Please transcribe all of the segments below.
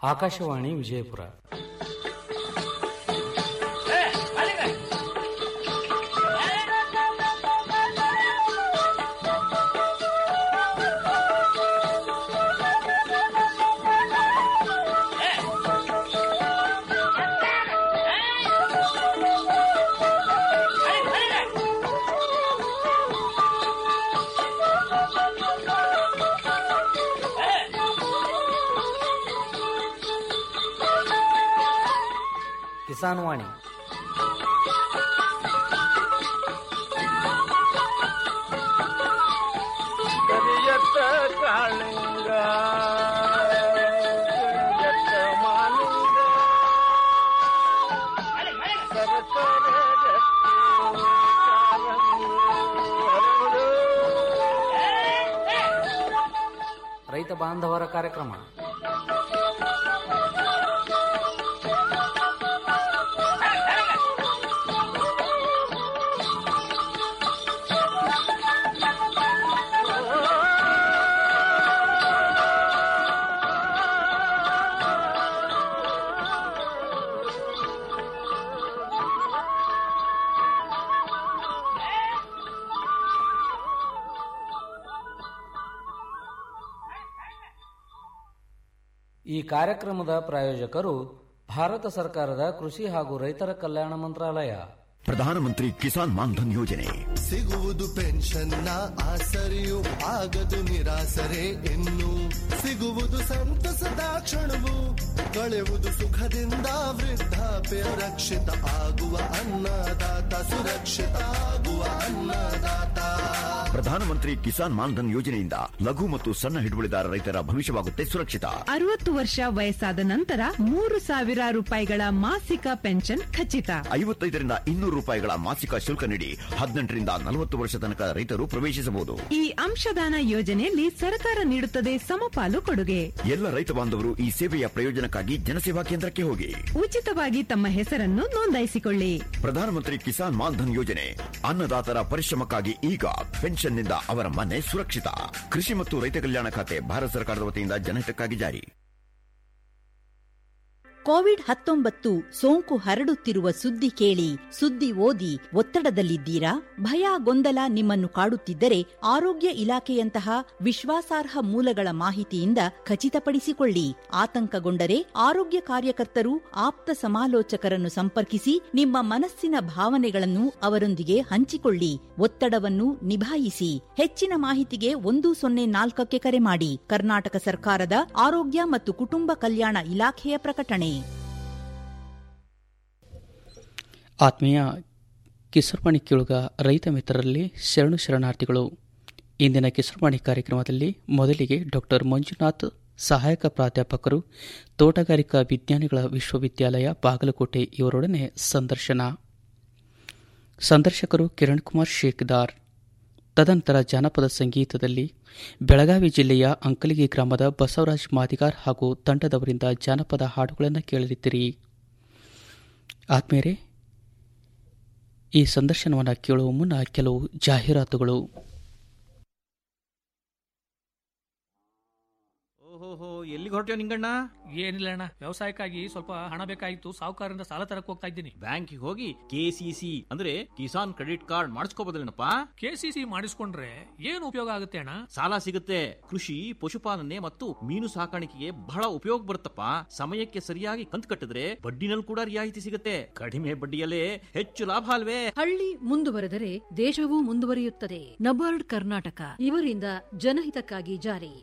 ಆಕಾಶವಾಣಿ ವಿಜಯಪುರ ಕಿಸಾನ್ ವಾಣಿ ಕರಿಯತ್ತ ಕಾಳಿಂಗ ಕರಿಯತ್ತ ಮಾಲಿಂಗ ಸರಸರ ರಕ್ತಿ ಕಾರಂಗಿ ಹರಡು. ರೈತ ಬಾಂಧವರ ಕಾರ್ಯಕ್ರಮ ಈ ಕಾರ್ಯಕ್ರಮದ ಪ್ರಾಯೋಜಕರು ಭಾರತ ಸರ್ಕಾರದ ಕೃಷಿ ಹಾಗೂ ರೈತರ ಕಲ್ಯಾಣ ಮಂತ್ರಾಲಯ ಪ್ರಧಾನಮಂತ್ರಿ ಕಿಸಾನ್ ಮಾನ್ಧನ್ ಯೋಜನೆ ಸಿಗುವುದು ಪೆನ್ಷನ್ನ ಆಸರೆಯು ಆಗದು ನಿರಾಸರೆ ಇನ್ನು ಸಿಗುವುದು ಸಂತಸದ ಕ್ಷಣವು ಕಳೆಯುವುದು ಸುಖದಿಂದ ವೃದ್ಧಾಪ್ಯ ರಕ್ಷಿತ ಆಗುವ ಅನ್ನದಾತ ಸುರಕ್ಷಿತ ಆಗುವ ಅನ್ನದಾತ ಪ್ರಧಾನಮಂತ್ರಿ ಕಿಸಾನ್ ಮಾನ್ಧನ್ ಯೋಜನೆಯಿಂದ ಲಘು ಮತ್ತು ಸಣ್ಣ ಹಿಡುವಳಿದಾರ ರೈತರ ಭವಿಷ್ಯವಾಗುತ್ತೆ ಸುರಕ್ಷಿತ ಅರವತ್ತು ವರ್ಷ ವಯಸ್ಸಾದ ನಂತರ ಮೂರು ಸಾವಿರ ರೂಪಾಯಿಗಳ ಮಾಸಿಕ ಪೆನ್ಷನ್ ಖಚಿತ ಐವತ್ತೈದರಿಂದ ಇನ್ನೂರು ರೂಪಾಯಿಗಳ ಮಾಸಿಕ ಶುಲ್ಕ ನೀಡಿ ಹದಿನೆಂಟರಿಂದ ನಲವತ್ತು ವರ್ಷ ತನಕ ರೈತರು ಪ್ರವೇಶಿಸಬಹುದು ಈ ಅಂಶದಾನ ಯೋಜನೆಯಲ್ಲಿ ಸರ್ಕಾರ ನೀಡುತ್ತದೆ ಸಮಪಾಲು ಕೊಡುಗೆ ಎಲ್ಲ ರೈತ ಬಾಂಧವರು ಈ ಸೇವೆಯ ಪ್ರಯೋಜನಕ್ಕಾಗಿ ಜನಸೇವಾ ಕೇಂದ್ರಕ್ಕೆ ಹೋಗಿ ಉಚಿತವಾಗಿ ತಮ್ಮ ಹೆಸರನ್ನು ನೋಂದಾಯಿಸಿಕೊಳ್ಳಿ ಪ್ರಧಾನಮಂತ್ರಿ ಕಿಸಾನ್ ಮಾನ್ಧನ್ ಯೋಜನೆ ಅನ್ನದಾತರ ಪರಿಶ್ರಮಕ್ಕಾಗಿ ಈಗ ಪೆನ್ಷನ್ನಿಂದ ಅವರ ಮನೆ ಸುರಕ್ಷಿತ ಕೃಷಿ ಮತ್ತು ರೈತ ಕಲ್ಯಾಣ ಖಾತೆ ಭಾರತ ಸರ್ಕಾರದ ವತಿಯಿಂದ ಜನಹಿತಕ್ಕಾಗಿ ಜಾರಿ ಕೋವಿಡ್ ಹತ್ತೊಂಬತ್ತು ಸೋಂಕು ಹರಡುತ್ತಿರುವ ಸುದ್ದಿ ಕೇಳಿ ಸುದ್ದಿ ಓದಿ ಒತ್ತಡದಲ್ಲಿದ್ದೀರಾ ಭಯ ಗೊಂದಲ ನಿಮ್ಮನ್ನು ಕಾಡುತ್ತಿದ್ದರೆ ಆರೋಗ್ಯ ಇಲಾಖೆಯಂತಹ ವಿಶ್ವಾಸಾರ್ಹ ಮೂಲಗಳ ಮಾಹಿತಿಯಿಂದ ಖಚಿತಪಡಿಸಿಕೊಳ್ಳಿ ಆತಂಕಗೊಂಡರೆ ಆರೋಗ್ಯ ಕಾರ್ಯಕರ್ತರು ಆಪ್ತ ಸಮಾಲೋಚಕರನ್ನು ಸಂಪರ್ಕಿಸಿ ನಿಮ್ಮ ಮನಸ್ಸಿನ ಭಾವನೆಗಳನ್ನು ಅವರೊಂದಿಗೆ ಹಂಚಿಕೊಳ್ಳಿ ಒತ್ತಡವನ್ನು ನಿಭಾಯಿಸಿ ಹೆಚ್ಚಿನ ಮಾಹಿತಿಗೆ ಒಂದು ಸೊನ್ನೆ ನಾಲ್ಕಕ್ಕೆ ಕರೆ ಮಾಡಿ ಕರ್ನಾಟಕ ಸರ್ಕಾರದ ಆರೋಗ್ಯ ಮತ್ತು ಕುಟುಂಬ ಕಲ್ಯಾಣ ಇಲಾಖೆಯ ಪ್ರಕಟಣೆ ಆತ್ಮೀಯ ಕಿಸರ್ವಾಣಿ ಕೇಳುಗ ರೈತ ಮಿತ್ರರಲ್ಲಿ ಶರಣು ಶರಣಾರ್ಥಿಗಳು ಇಂದಿನ ಕಿಸರ್ವಾಣಿ ಕಾರ್ಯಕ್ರಮದಲ್ಲಿ ಮೊದಲಿಗೆ ಡಾಕ್ಟರ್ ಮಂಜುನಾಥ್ ಸಹಾಯಕ ಪ್ರಾಧ್ಯಾಪಕರು ತೋಟಗಾರಿಕಾ ವಿಜ್ಞಾನಿಗಳ ವಿಶ್ವವಿದ್ಯಾಲಯ ಬಾಗಲಕೋಟೆ ಇವರೊಡನೆ ಸಂದರ್ಶನ ಸಂದರ್ಶಕರು ಕಿರಣ್ ಕುಮಾರ್ ಶೇಖ್ದಾರ್ ತದನಂತರ ಜಾನಪದ ಸಂಗೀತದಲ್ಲಿ ಬೆಳಗಾವಿ ಜಿಲ್ಲೆಯ ಅಂಕಲಿಗಿ ಗ್ರಾಮದ ಬಸವರಾಜ್ ಮಾದಿಗಾರ್ ಹಾಗೂ ತಂಡದವರಿಂದ ಜಾನಪದ ಹಾಡುಗಳನ್ನು ಕೇಳಲಿದ್ದೀರಿ ಆತ್ಮೀಯರೇ ಈ ಸಂದರ್ಶನವನ್ನು ಕೇಳುವ ಮುನ್ನ ಕೆಲವು ಜಾಹೀರಾತುಗಳು ಓಹೋಹೋ ಎಲ್ಲಿಗೆ ಹೊರಟ್ಯೋ ನಿಂಗಣ್ಣ ಏನಿಲ್ಲ ಅಣ್ಣ ವ್ಯವಸಾಯಕ್ಕಾಗಿ ಸ್ವಲ್ಪ ಹಣ ಬೇಕಾಗಿತ್ತು ಸಾಹುಕಾರರಿಂದ ಸಾಲ ತರಕ್ ಹೋಗ್ತಾ ಇದ್ದೀನಿ ಬ್ಯಾಂಕಿಗೆ ಹೋಗಿ ಕೆಸಿಸಿ ಅಂದ್ರೆ ಕಿಸಾನ್ ಕ್ರೆಡಿಟ್ ಕಾರ್ಡ್ ಮಾಡಿಸ್ಕೋಬೋದಲ್ಲೇನಪ್ಪ ಕೆಸಿಸಿ ಮಾಡಿಸ್ಕೊಂಡ್ರೆ ಏನು ಉಪಯೋಗ ಆಗುತ್ತೆ ಅಣ್ಣ ಸಾಲ ಸಿಗುತ್ತೆ ಕೃಷಿ ಪಶುಪಾಲನೆ ಮತ್ತು ಮೀನು ಸಾಕಾಣಿಕೆಗೆ ಬಹಳ ಉಪಯೋಗ ಬರುತ್ತಪ್ಪ ಸಮಯಕ್ಕೆ ಸರಿಯಾಗಿ ಕಂತು ಕಟ್ಟಿದ್ರೆ ಬಡ್ಡಿನಲ್ಲಿ ಕೂಡ ರಿಯಾಯಿತಿ ಸಿಗುತ್ತೆ ಕಡಿಮೆ ಬಡ್ಡಿಯಲ್ಲೇ ಹೆಚ್ಚು ಲಾಭ ಅಲ್ವೇ ಹಳ್ಳಿ ಮುಂದುವರೆದರೆ ದೇಶವೂ ಮುಂದುವರಿಯುತ್ತದೆ ನಬಾರ್ಡ್ ಕರ್ನಾಟಕ ಇವರಿಂದ ಜನಹಿತಕ್ಕಾಗಿ ಜಾರಿ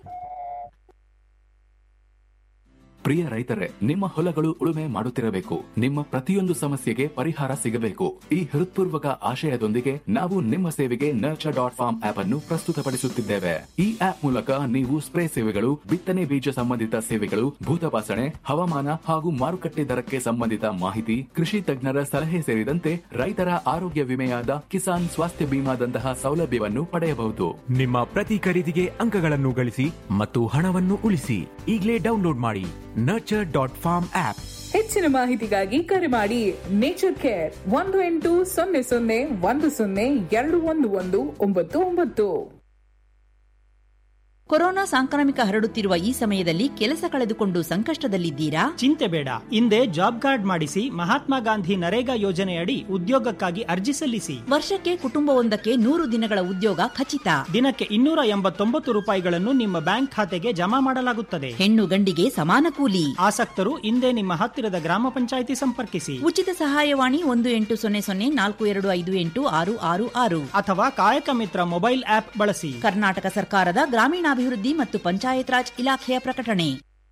ಪ್ರಿಯ ರೈತರೇ ನಿಮ್ಮ ಹೊಲಗಳು ಉಳುಮೆ ಮಾಡುತ್ತಿರಬೇಕು ನಿಮ್ಮ ಪ್ರತಿಯೊಂದು ಸಮಸ್ಯೆಗೆ ಪರಿಹಾರ ಸಿಗಬೇಕು ಈ ಹೃತ್ಪೂರ್ವಕ ಆಶಯದೊಂದಿಗೆ ನಾವು ನಿಮ್ಮ ಸೇವೆಗೆ ನರ್ಚರ್ ಡಾಟ್ ಫಾರ್ಮ್ ಆಪ್ ಅನ್ನು ಪ್ರಸ್ತುತಪಡಿಸುತ್ತಿದ್ದೇವೆ ಈ ಆಪ್ ಮೂಲಕ ನೀವು ಸ್ಪ್ರೇ ಸೇವೆಗಳು ಬಿತ್ತನೆ ಬೀಜ ಸಂಬಂಧಿತ ಸೇವೆಗಳು ಭೂತಪಾಸಣೆ ಹವಾಮಾನ ಹಾಗೂ ಮಾರುಕಟ್ಟೆ ದರಕ್ಕೆ ಸಂಬಂಧಿತ ಮಾಹಿತಿ ಕೃಷಿ ತಜ್ಞರ ಸಲಹೆ ಸೇರಿದಂತೆ ರೈತರ ಆರೋಗ್ಯ ವಿಮೆಯಾದ ಕಿಸಾನ್ ಸ್ವಾಸ್ಥ್ಯ ಬಿಮಾದಂತಹ ಸೌಲಭ್ಯವನ್ನು ಪಡೆಯಬಹುದು ನಿಮ್ಮ ಪ್ರತಿ ಖರೀದಿಗೆ ಅಂಕಗಳನ್ನು ಗಳಿಸಿ ಮತ್ತು ಹಣವನ್ನು ಉಳಿಸಿ ಈಗಲೇ ಡೌನ್ಲೋಡ್ ಮಾಡಿ ನರ್ಚರ್ ಡಾಟ್ ಫಾರ್ಮ್ ಆಪ್ ಹೆಚ್ಚಿನ ಮಾಹಿತಿಗಾಗಿ ಕರೆ ಮಾಡಿ ನೇಚರ್ ಕೇರ್ ಒಂದು ಎಂಟು ಸೊನ್ನೆ ಸೊನ್ನೆ ಒಂದು ಸೊನ್ನೆ ಎರಡು ಒಂದು ಒಂದು ಒಂಬತ್ತು ಒಂಬತ್ತು ಕೊರೋನಾ ಸಾಂಕ್ರಾಮಿಕ ಹರಡುತ್ತಿರುವ ಈ ಸಮಯದಲ್ಲಿ ಕೆಲಸ ಕಳೆದುಕೊಂಡು ಸಂಕಷ್ಟದಲ್ಲಿದ್ದೀರಾ ಚಿಂತೆ ಬೇಡ ಹಿಂದೆ ಜಾಬ್ ಕಾರ್ಡ್ ಮಾಡಿಸಿ ಮಹಾತ್ಮ ಗಾಂಧಿ ನರೇಗಾ ಯೋಜನೆಯಡಿ ಉದ್ಯೋಗಕ್ಕಾಗಿ ಅರ್ಜಿ ಸಲ್ಲಿಸಿ ವರ್ಷಕ್ಕೆ ಕುಟುಂಬವೊಂದಕ್ಕೆ ನೂರು ದಿನಗಳ ಉದ್ಯೋಗ ಖಚಿತ ದಿನಕ್ಕೆ ಇನ್ನೂರ ಎಂಬತ್ತೊಂಬತ್ತು ರೂಪಾಯಿಗಳನ್ನು ನಿಮ್ಮ ಬ್ಯಾಂಕ್ ಖಾತೆಗೆ ಜಮಾ ಮಾಡಲಾಗುತ್ತದೆ ಹೆಣ್ಣು ಗಂಡಿಗೆ ಸಮಾನ ಕೂಲಿ ಆಸಕ್ತರು ಹಿಂದೆ ನಿಮ್ಮ ಹತ್ತಿರದ ಗ್ರಾಮ ಪಂಚಾಯಿತಿ ಸಂಪರ್ಕಿಸಿ ಉಚಿತ ಸಹಾಯವಾಣಿ ಒಂದು ಎಂಟು ಸೊನ್ನೆ ಸೊನ್ನೆ ನಾಲ್ಕು ಎರಡು ಐದು ಎಂಟು ಆರು ಆರು ಆರು ಅಥವಾ ಕಾಯಕ ಮಿತ್ರ ಮೊಬೈಲ್ ಆಪ್ ಬಳಸಿ ಕರ್ನಾಟಕ ಸರ್ಕಾರದ ಗ್ರಾಮೀಣಾಭಿವೃದ್ಧಿ ಮತ್ತು ಪಂಚಾಯತ್ ರಾಜ್ ಇಲಾಖೆಯ ಪ್ರಕಟಣೆ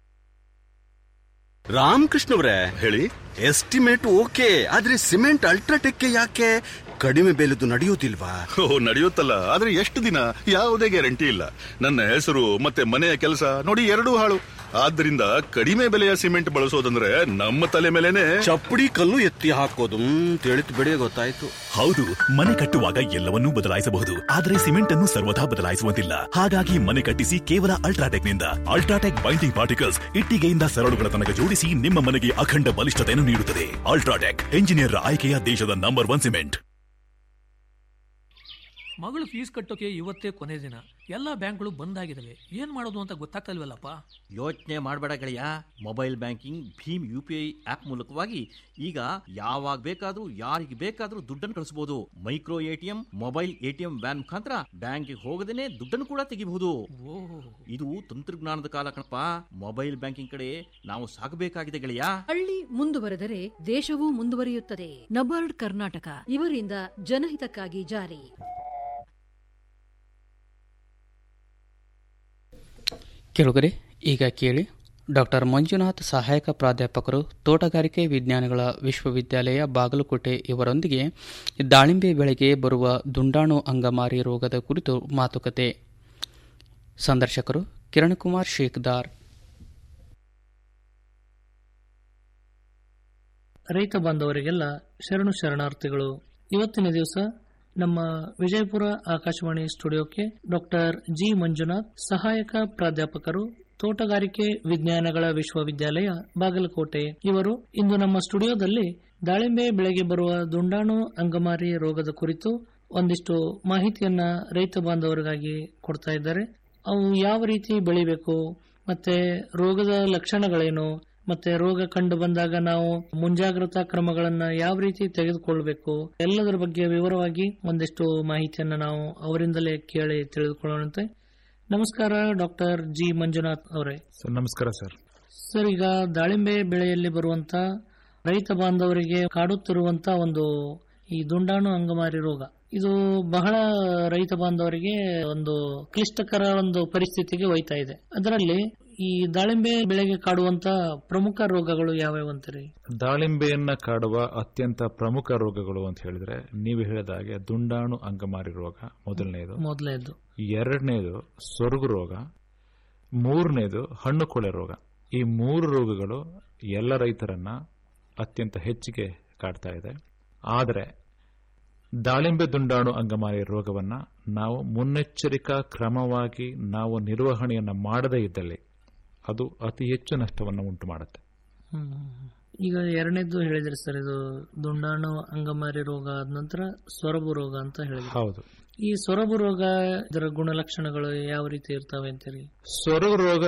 ರಾಮಕೃಷ್ಣವ್ರೆ ಹೇಳಿ ಎಸ್ಟಿಮೇಟ್ ಓಕೆ ಆದ್ರೆ ಸಿಮೆಂಟ್ ಅಲ್ಟ್ರಾಟೆಕ್ ಯಾಕೆ ಕಡಿಮೆ ಬೆಲೆದು ನಡೆಯೋದಿಲ್ವಾ ಓ ನಡೆಯುತ್ತಲ್ಲ ಆದ್ರೆ ಎಷ್ಟು ದಿನ ಯಾವುದೇ ಗ್ಯಾರಂಟಿ ಇಲ್ಲ ನನ್ನ ಹೆಸರು ಮತ್ತೆ ಮನೆಯ ಕೆಲಸ ನೋಡಿ ಎರಡೂ ಹಾಳು ಆದ್ದರಿಂದ ಕಡಿಮೆ ಬೆಲೆಯ ಸಿಮೆಂಟ್ ಬಳಸೋದಂದ್ರೆ ನಮ್ಮ ತಲೆ ಮೇಲೆನೆ ಚಪ್ಪಡಿ ಕಲ್ಲು ಎತ್ತಿ ಹಾಕೋದು ತಿಳಿತು ಬಿಡಿ ಗೊತ್ತಾಯ್ತು ಹೌದು ಮನೆ ಕಟ್ಟುವಾಗ ಎಲ್ಲವನ್ನೂ ಬದಲಾಯಿಸಬಹುದು ಆದರೆ ಸಿಮೆಂಟ್ ಅನ್ನು ಸರ್ವದಾ ಬದಲಾಯಿಸುವಂತಿಲ್ಲ ಹಾಗಾಗಿ ಮನೆ ಕಟ್ಟಿಸಿ ಕೇವಲ ಅಲ್ಟ್ರಾಟೆಕ್ ನಿಂದ ಅಲ್ಟ್ರಾಟೆಕ್ ಬೈಂಡಿಂಗ್ ಪಾರ್ಟಿಕಲ್ಸ್ ಇಟ್ಟಿಗೆಯಿಂದ ಸರಳುಗಳ ತನಕ ಜೋಡಿಸಿ ನಿಮ್ಮ ಮನೆಗೆ ಅಖಂಡ ಬಲಿಷ್ಠತೆಯನ್ನು ನೀಡುತ್ತದೆ ಅಲ್ಟ್ರಾಟೆಕ್ ಎಂಜಿನಿಯರ್ ಆಯ್ಕೆಯ ದೇಶದ ನಂಬರ್ ಒನ್ ಸಿಮೆಂಟ್ ಮಗಳು ಫೀಸ್ ಕಟ್ಟೋಕೆ ಇವತ್ತೇ ಕೊನೆ ದಿನ ಎಲ್ಲಾ ಬ್ಯಾಂಕ್ಗಳು ಬಂದ್ ಆಗಿದಾವೆ ಏನ್ ಮಾಡೋದು ಅಂತ ಗೊತ್ತಾಗ್ತಲ್ವಲ್ಲಪ್ಪ ಯೋಚನೆ ಮಾಡಬೇಡ ಗೆಳೆಯ ಮೊಬೈಲ್ ಬ್ಯಾಂಕಿಂಗ್ ಭೀಮ್ ಯು ಪಿ ಐ ಆಪ್ ಮೂಲಕವಾಗಿ ಈಗ ಯಾವಾಗ ಬೇಕಾದ್ರೂ ಯಾರಿಗೆ ಬೇಕಾದ್ರೂ ದುಡ್ಡನ್ನು ಕಳಿಸಬಹುದು micro ATM mobile ATM van ಮುಖಾಂತರ ಬ್ಯಾಂಕ್ಗೆ ಹೋಗದೇನೆ ದುಡ್ಡನ್ನು ಕೂಡ ತೆಗಿಬಹುದು ಇದು ತಂತ್ರಜ್ಞಾನದ ಕಾಲ ಕಣಪ್ಪ ಮೊಬೈಲ್ ಬ್ಯಾಂಕಿಂಗ್ ಕಡೆ ನಾವು ಸಾಗಬೇಕಾಗಿದೆ ಗೆಳೆಯ ಹಳ್ಳಿ ಮುಂದುವರೆದರೆ ದೇಶವೂ ಮುಂದುವರಿಯುತ್ತದೆ ನಬಾರ್ಡ್ ಕರ್ನಾಟಕ ಇವರಿಂದ ಜನಹಿತಕ್ಕಾಗಿ ಜಾರಿ ಕೆಳಗರೆ ಈಗ ಕೇಳಿ ಡಾಕ್ಟರ್ ಮಂಜುನಾಥ್ ಸಹಾಯಕ ಪ್ರಾಧ್ಯಾಪಕರು ತೋಟಗಾರಿಕೆ ವಿಜ್ಞಾನಗಳ ವಿಶ್ವವಿದ್ಯಾಲಯ ಬಾಗಲಕೋಟೆ ಇವರೊಂದಿಗೆ ದಾಳಿಂಬೆ ಬೆಳೆಗೆ ಬರುವ ದುಂಡಾಣು ಅಂಗಮಾರಿ ರೋಗದ ಕುರಿತು ಮಾತುಕತೆ ಸಂದರ್ಶಕರು ಕಿರಣಕುಮಾರ್ ಶೇಖ್ದಾರ್ ರೈತ ಬಾಂಧವರಿಗೆಲ್ಲ ಶರಣು ಶರಣಾರ್ಥಿಗಳು ಇವತ್ತಿನ ದಿವಸ ನಮ್ಮ ವಿಜಯಪುರ ಆಕಾಶವಾಣಿ ಸ್ಟುಡಿಯೋಕ್ಕೆ ಡಾಕ್ಟರ್ ಜಿ ಮಂಜುನಾಥ್ ಸಹಾಯಕ ಪ್ರಾಧ್ಯಾಪಕರು ತೋಟಗಾರಿಕೆ ವಿಜ್ಞಾನಗಳ ವಿಶ್ವವಿದ್ಯಾಲಯ ಬಾಗಲಕೋಟೆ ಇವರು ಇಂದು ನಮ್ಮ ಸ್ಟುಡಿಯೋದಲ್ಲಿ ದಾಳಿಂಬೆ ಬೆಳೆಗೆ ಬರುವ ದುಂಡಾಣು ಅಂಗಮಾರಿ ರೋಗದ ಕುರಿತು ಒಂದಿಷ್ಟು ಮಾಹಿತಿಯನ್ನ ರೈತ ಬಾಂಧವರಿಗಾಗಿ ಕೊಡ್ತಾ ಇದ್ದಾರೆ ಅವು ಯಾವ ರೀತಿ ಬೆಳಿಬೇಕು ಮತ್ತೆ ರೋಗದ ಲಕ್ಷಣಗಳೇನು ಮತ್ತೆ ರೋಗ ಕಂಡು ಬಂದಾಗ ನಾವು ಮುಂಜಾಗ್ರತಾ ಕ್ರಮಗಳನ್ನ ಯಾವ ರೀತಿ ತೆಗೆದುಕೊಳ್ಬೇಕು ಎಲ್ಲದರ ಬಗ್ಗೆ ವಿವರವಾಗಿ ಒಂದಿಷ್ಟು ಮಾಹಿತಿಯನ್ನ ನಾವು ಅವರಿಂದಲೇ ಕೇಳಿ ತಿಳಿದುಕೊಳ್ಳೋಣಂತೆ ನಮಸ್ಕಾರ ಡಾಕ್ಟರ್ ಜಿ ಮಂಜುನಾಥ್ ಅವರೇ ಸರ್ ನಮಸ್ಕಾರ ಸರ್ ಸರ್ ಈಗ ದಾಳಿಂಬೆ ಬೆಳೆಯಲ್ಲಿ ಬರುವಂತ ರೈತ ಬಾಂಧವರಿಗೆ ಕಾಡುತ್ತಿರುವಂತ ಒಂದು ಈ ದುಂಡಾಣು ಅಂಗಮಾರಿ ರೋಗ ಇದು ಬಹಳ ರೈತ ಬಾಂಧವರಿಗೆ ಒಂದು ಕ್ಲಿಷ್ಟಕರ ಒಂದು ಪರಿಸ್ಥಿತಿಗೆ ಒಯ್ತಾ ಇದೆ ಅದರಲ್ಲಿ ಈ ದಾಳಿಂಬೆ ಬೆಳೆಗೆ ಕಾಡುವಂತ ಪ್ರಮುಖ ರೋಗಗಳು ಯಾವ್ಯಾವ ಅಂತೀರಿ ದಾಳಿಂಬೆಯನ್ನ ಕಾಡುವ ಅತ್ಯಂತ ಪ್ರಮುಖ ರೋಗಗಳು ಅಂತ ಹೇಳಿದ್ರೆ ನೀವು ಹೇಳಿದ ಹಾಗೆ ದುಂಡಾಣು ಅಂಗಮಾರಿ ರೋಗ ಮೊದಲನೇದು ಮೊದಲನೇದು ಎರಡನೇದು ಸೊರಗು ರೋಗ ಮೂರನೇದು ಹಣ್ಣು ಕೊಳೆ ರೋಗ ಈ ಮೂರು ರೋಗಗಳು ಎಲ್ಲ ರೈತರನ್ನ ಅತ್ಯಂತ ಹೆಚ್ಚಿಗೆ ಕಾಡ್ತಾ ಇದೆ ಆದರೆ ದಾಳಿಂಬೆ ದುಂಡಾಣು ಅಂಗಮಾರಿ ರೋಗವನ್ನ ನಾವು ಮುನ್ನೆಚ್ಚರಿಕಾ ಕ್ರಮವಾಗಿ ನಾವು ನಿರ್ವಹಣೆಯನ್ನ ಮಾಡದೇ ಇದ್ದಲ್ಲಿ ಅದು ಅತಿ ಹೆಚ್ಚು ನಷ್ಟವನ್ನು ಉಂಟು ಮಾಡುತ್ತೆ ಹ್ಮ್. ಈಗ ಎರಡನೇದು ಹೇಳಿದ್ರಿ ಸರ್ ಇದು ದುಂಡಾಣು ಅಂಗಮಾರಿ ರೋಗ ಆದ ನಂತರ ಸೊರಬು ರೋಗ ಅಂತ ಹೇಳಿದ್ರಿ ಹೌದು ಈ ಸೊರಬು ರೋಗ ಇದರ ಗುಣಲಕ್ಷಣಗಳು ಯಾವ ರೀತಿ ಇರ್ತವೆ ಅಂತೀರಿ ಸೊರಗು ರೋಗ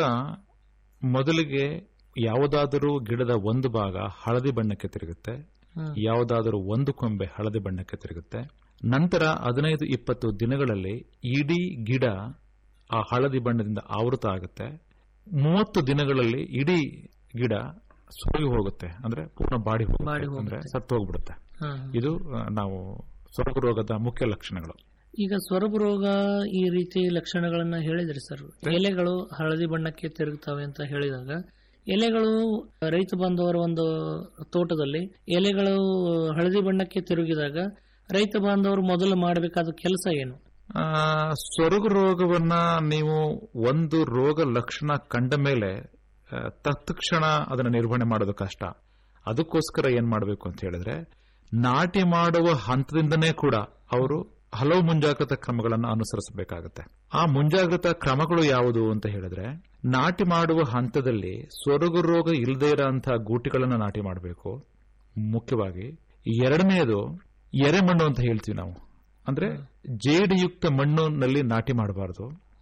ಮೊದಲಿಗೆ ಯಾವುದಾದರೂ ಗಿಡದ ಒಂದು ಭಾಗ ಹಳದಿ ಬಣ್ಣಕ್ಕೆ ತಿರುಗುತ್ತೆ ಹ್ಮ್. ಯಾವುದಾದರೂ ಒಂದು ಕೊಂಬೆ ಹಳದಿ ಬಣ್ಣಕ್ಕೆ ತಿರುಗುತ್ತೆ ನಂತರ ಹದಿನೈದು ಇಪ್ಪತ್ತು ದಿನಗಳಲ್ಲಿ ಇಡೀ ಗಿಡ ಆ ಹಳದಿ ಬಣ್ಣದಿಂದ ಆವೃತ ಆಗುತ್ತೆ ಮೂವತ್ತು ದಿನಗಳಲ್ಲಿ ಇಡೀ ಗಿಡ ಸೋಗಿ ಹೋಗುತ್ತೆ ಅಂದ್ರೆ ಪೂರ್ಣ ಬಾಡಿ ಬಾಡಿ ಹೋಗುತ್ತೆ ಅಂದ್ರೆ ಹೋಗುತ್ತೆ. ಸತ್ತು ಹೋಗ್ಬಿಡುತ್ತೆ ಹ್ಮ್. ಇದು ಆ, ನಾವು ಸೊರಗು ರೋಗದ ಮುಖ್ಯ ಲಕ್ಷಣಗಳು ಈಗ ಸೊರಬು ರೋಗ ಈ ರೀತಿ ಲಕ್ಷಣಗಳನ್ನ ಹೇಳಿದ್ರಿ ಸರ್ ಎಲೆಗಳು ಹಳದಿ ಬಣ್ಣಕ್ಕೆ ತಿರುಗುತ್ತವೆ ಅಂತ ಹೇಳಿದಾಗ ಎಲೆಗಳು ರೈತ ಬಾಂಧವರ ಒಂದು ತೋಟದಲ್ಲಿ ಎಲೆಗಳು ಹಳದಿ ಬಣ್ಣಕ್ಕೆ ತಿರುಗಿದಾಗ ರೈತ ಬಾಂಧವರು ಮೊದಲು ಮಾಡಬೇಕಾದ ಕೆಲಸ ಏನು ಆ, ಸೊರಗು ರೋಗವನ್ನ ನೀವು ಒಂದು ರೋಗ ಲಕ್ಷಣ ಕಂಡ ಮೇಲೆ ಆ, ತತ್ಕ್ಷಣ ಅದನ್ನ ನಿರ್ವಹಣೆ ಮಾಡೋದು ಕಷ್ಟ ಅದಕ್ಕೋಸ್ಕರ ಏನ್ ಮಾಡಬೇಕು ಅಂತ ಹೇಳಿದ್ರೆ ನಾಟಿ ಮಾಡುವ ಹಂತದಿಂದನೇ ಕೂಡ ಅವರು ಹಲವು ಮುಂಜಾಗ್ರತಾ ಕ್ರಮಗಳನ್ನು ಅನುಸರಿಸಬೇಕಾಗುತ್ತೆ ಆ ಮುಂಜಾಗ್ರತಾ ಕ್ರಮಗಳು ಯಾವುದು ಅಂತ ಹೇಳಿದ್ರೆ ನಾಟಿ ಮಾಡುವ ಹಂತದಲ್ಲಿ ಸೊರಗು ರೋಗ ಇಲ್ಲದೇ ಇರೋಂತಹ ಗೂಟಿಗಳನ್ನು ನಾಟಿ ಮಾಡಬೇಕು ಮುಖ್ಯವಾಗಿ ಎರಡನೆಯದು ಎರೆಮಣ್ಣು ಅಂತ ಹೇಳ್ತೀವಿ ನಾವು ಅಂದ್ರೆ ಜೇಡಿಯುಕ್ತ ಮಣ್ಣಿನಲ್ಲಿ ನಾಟಿ ಮಾಡಬಾರದು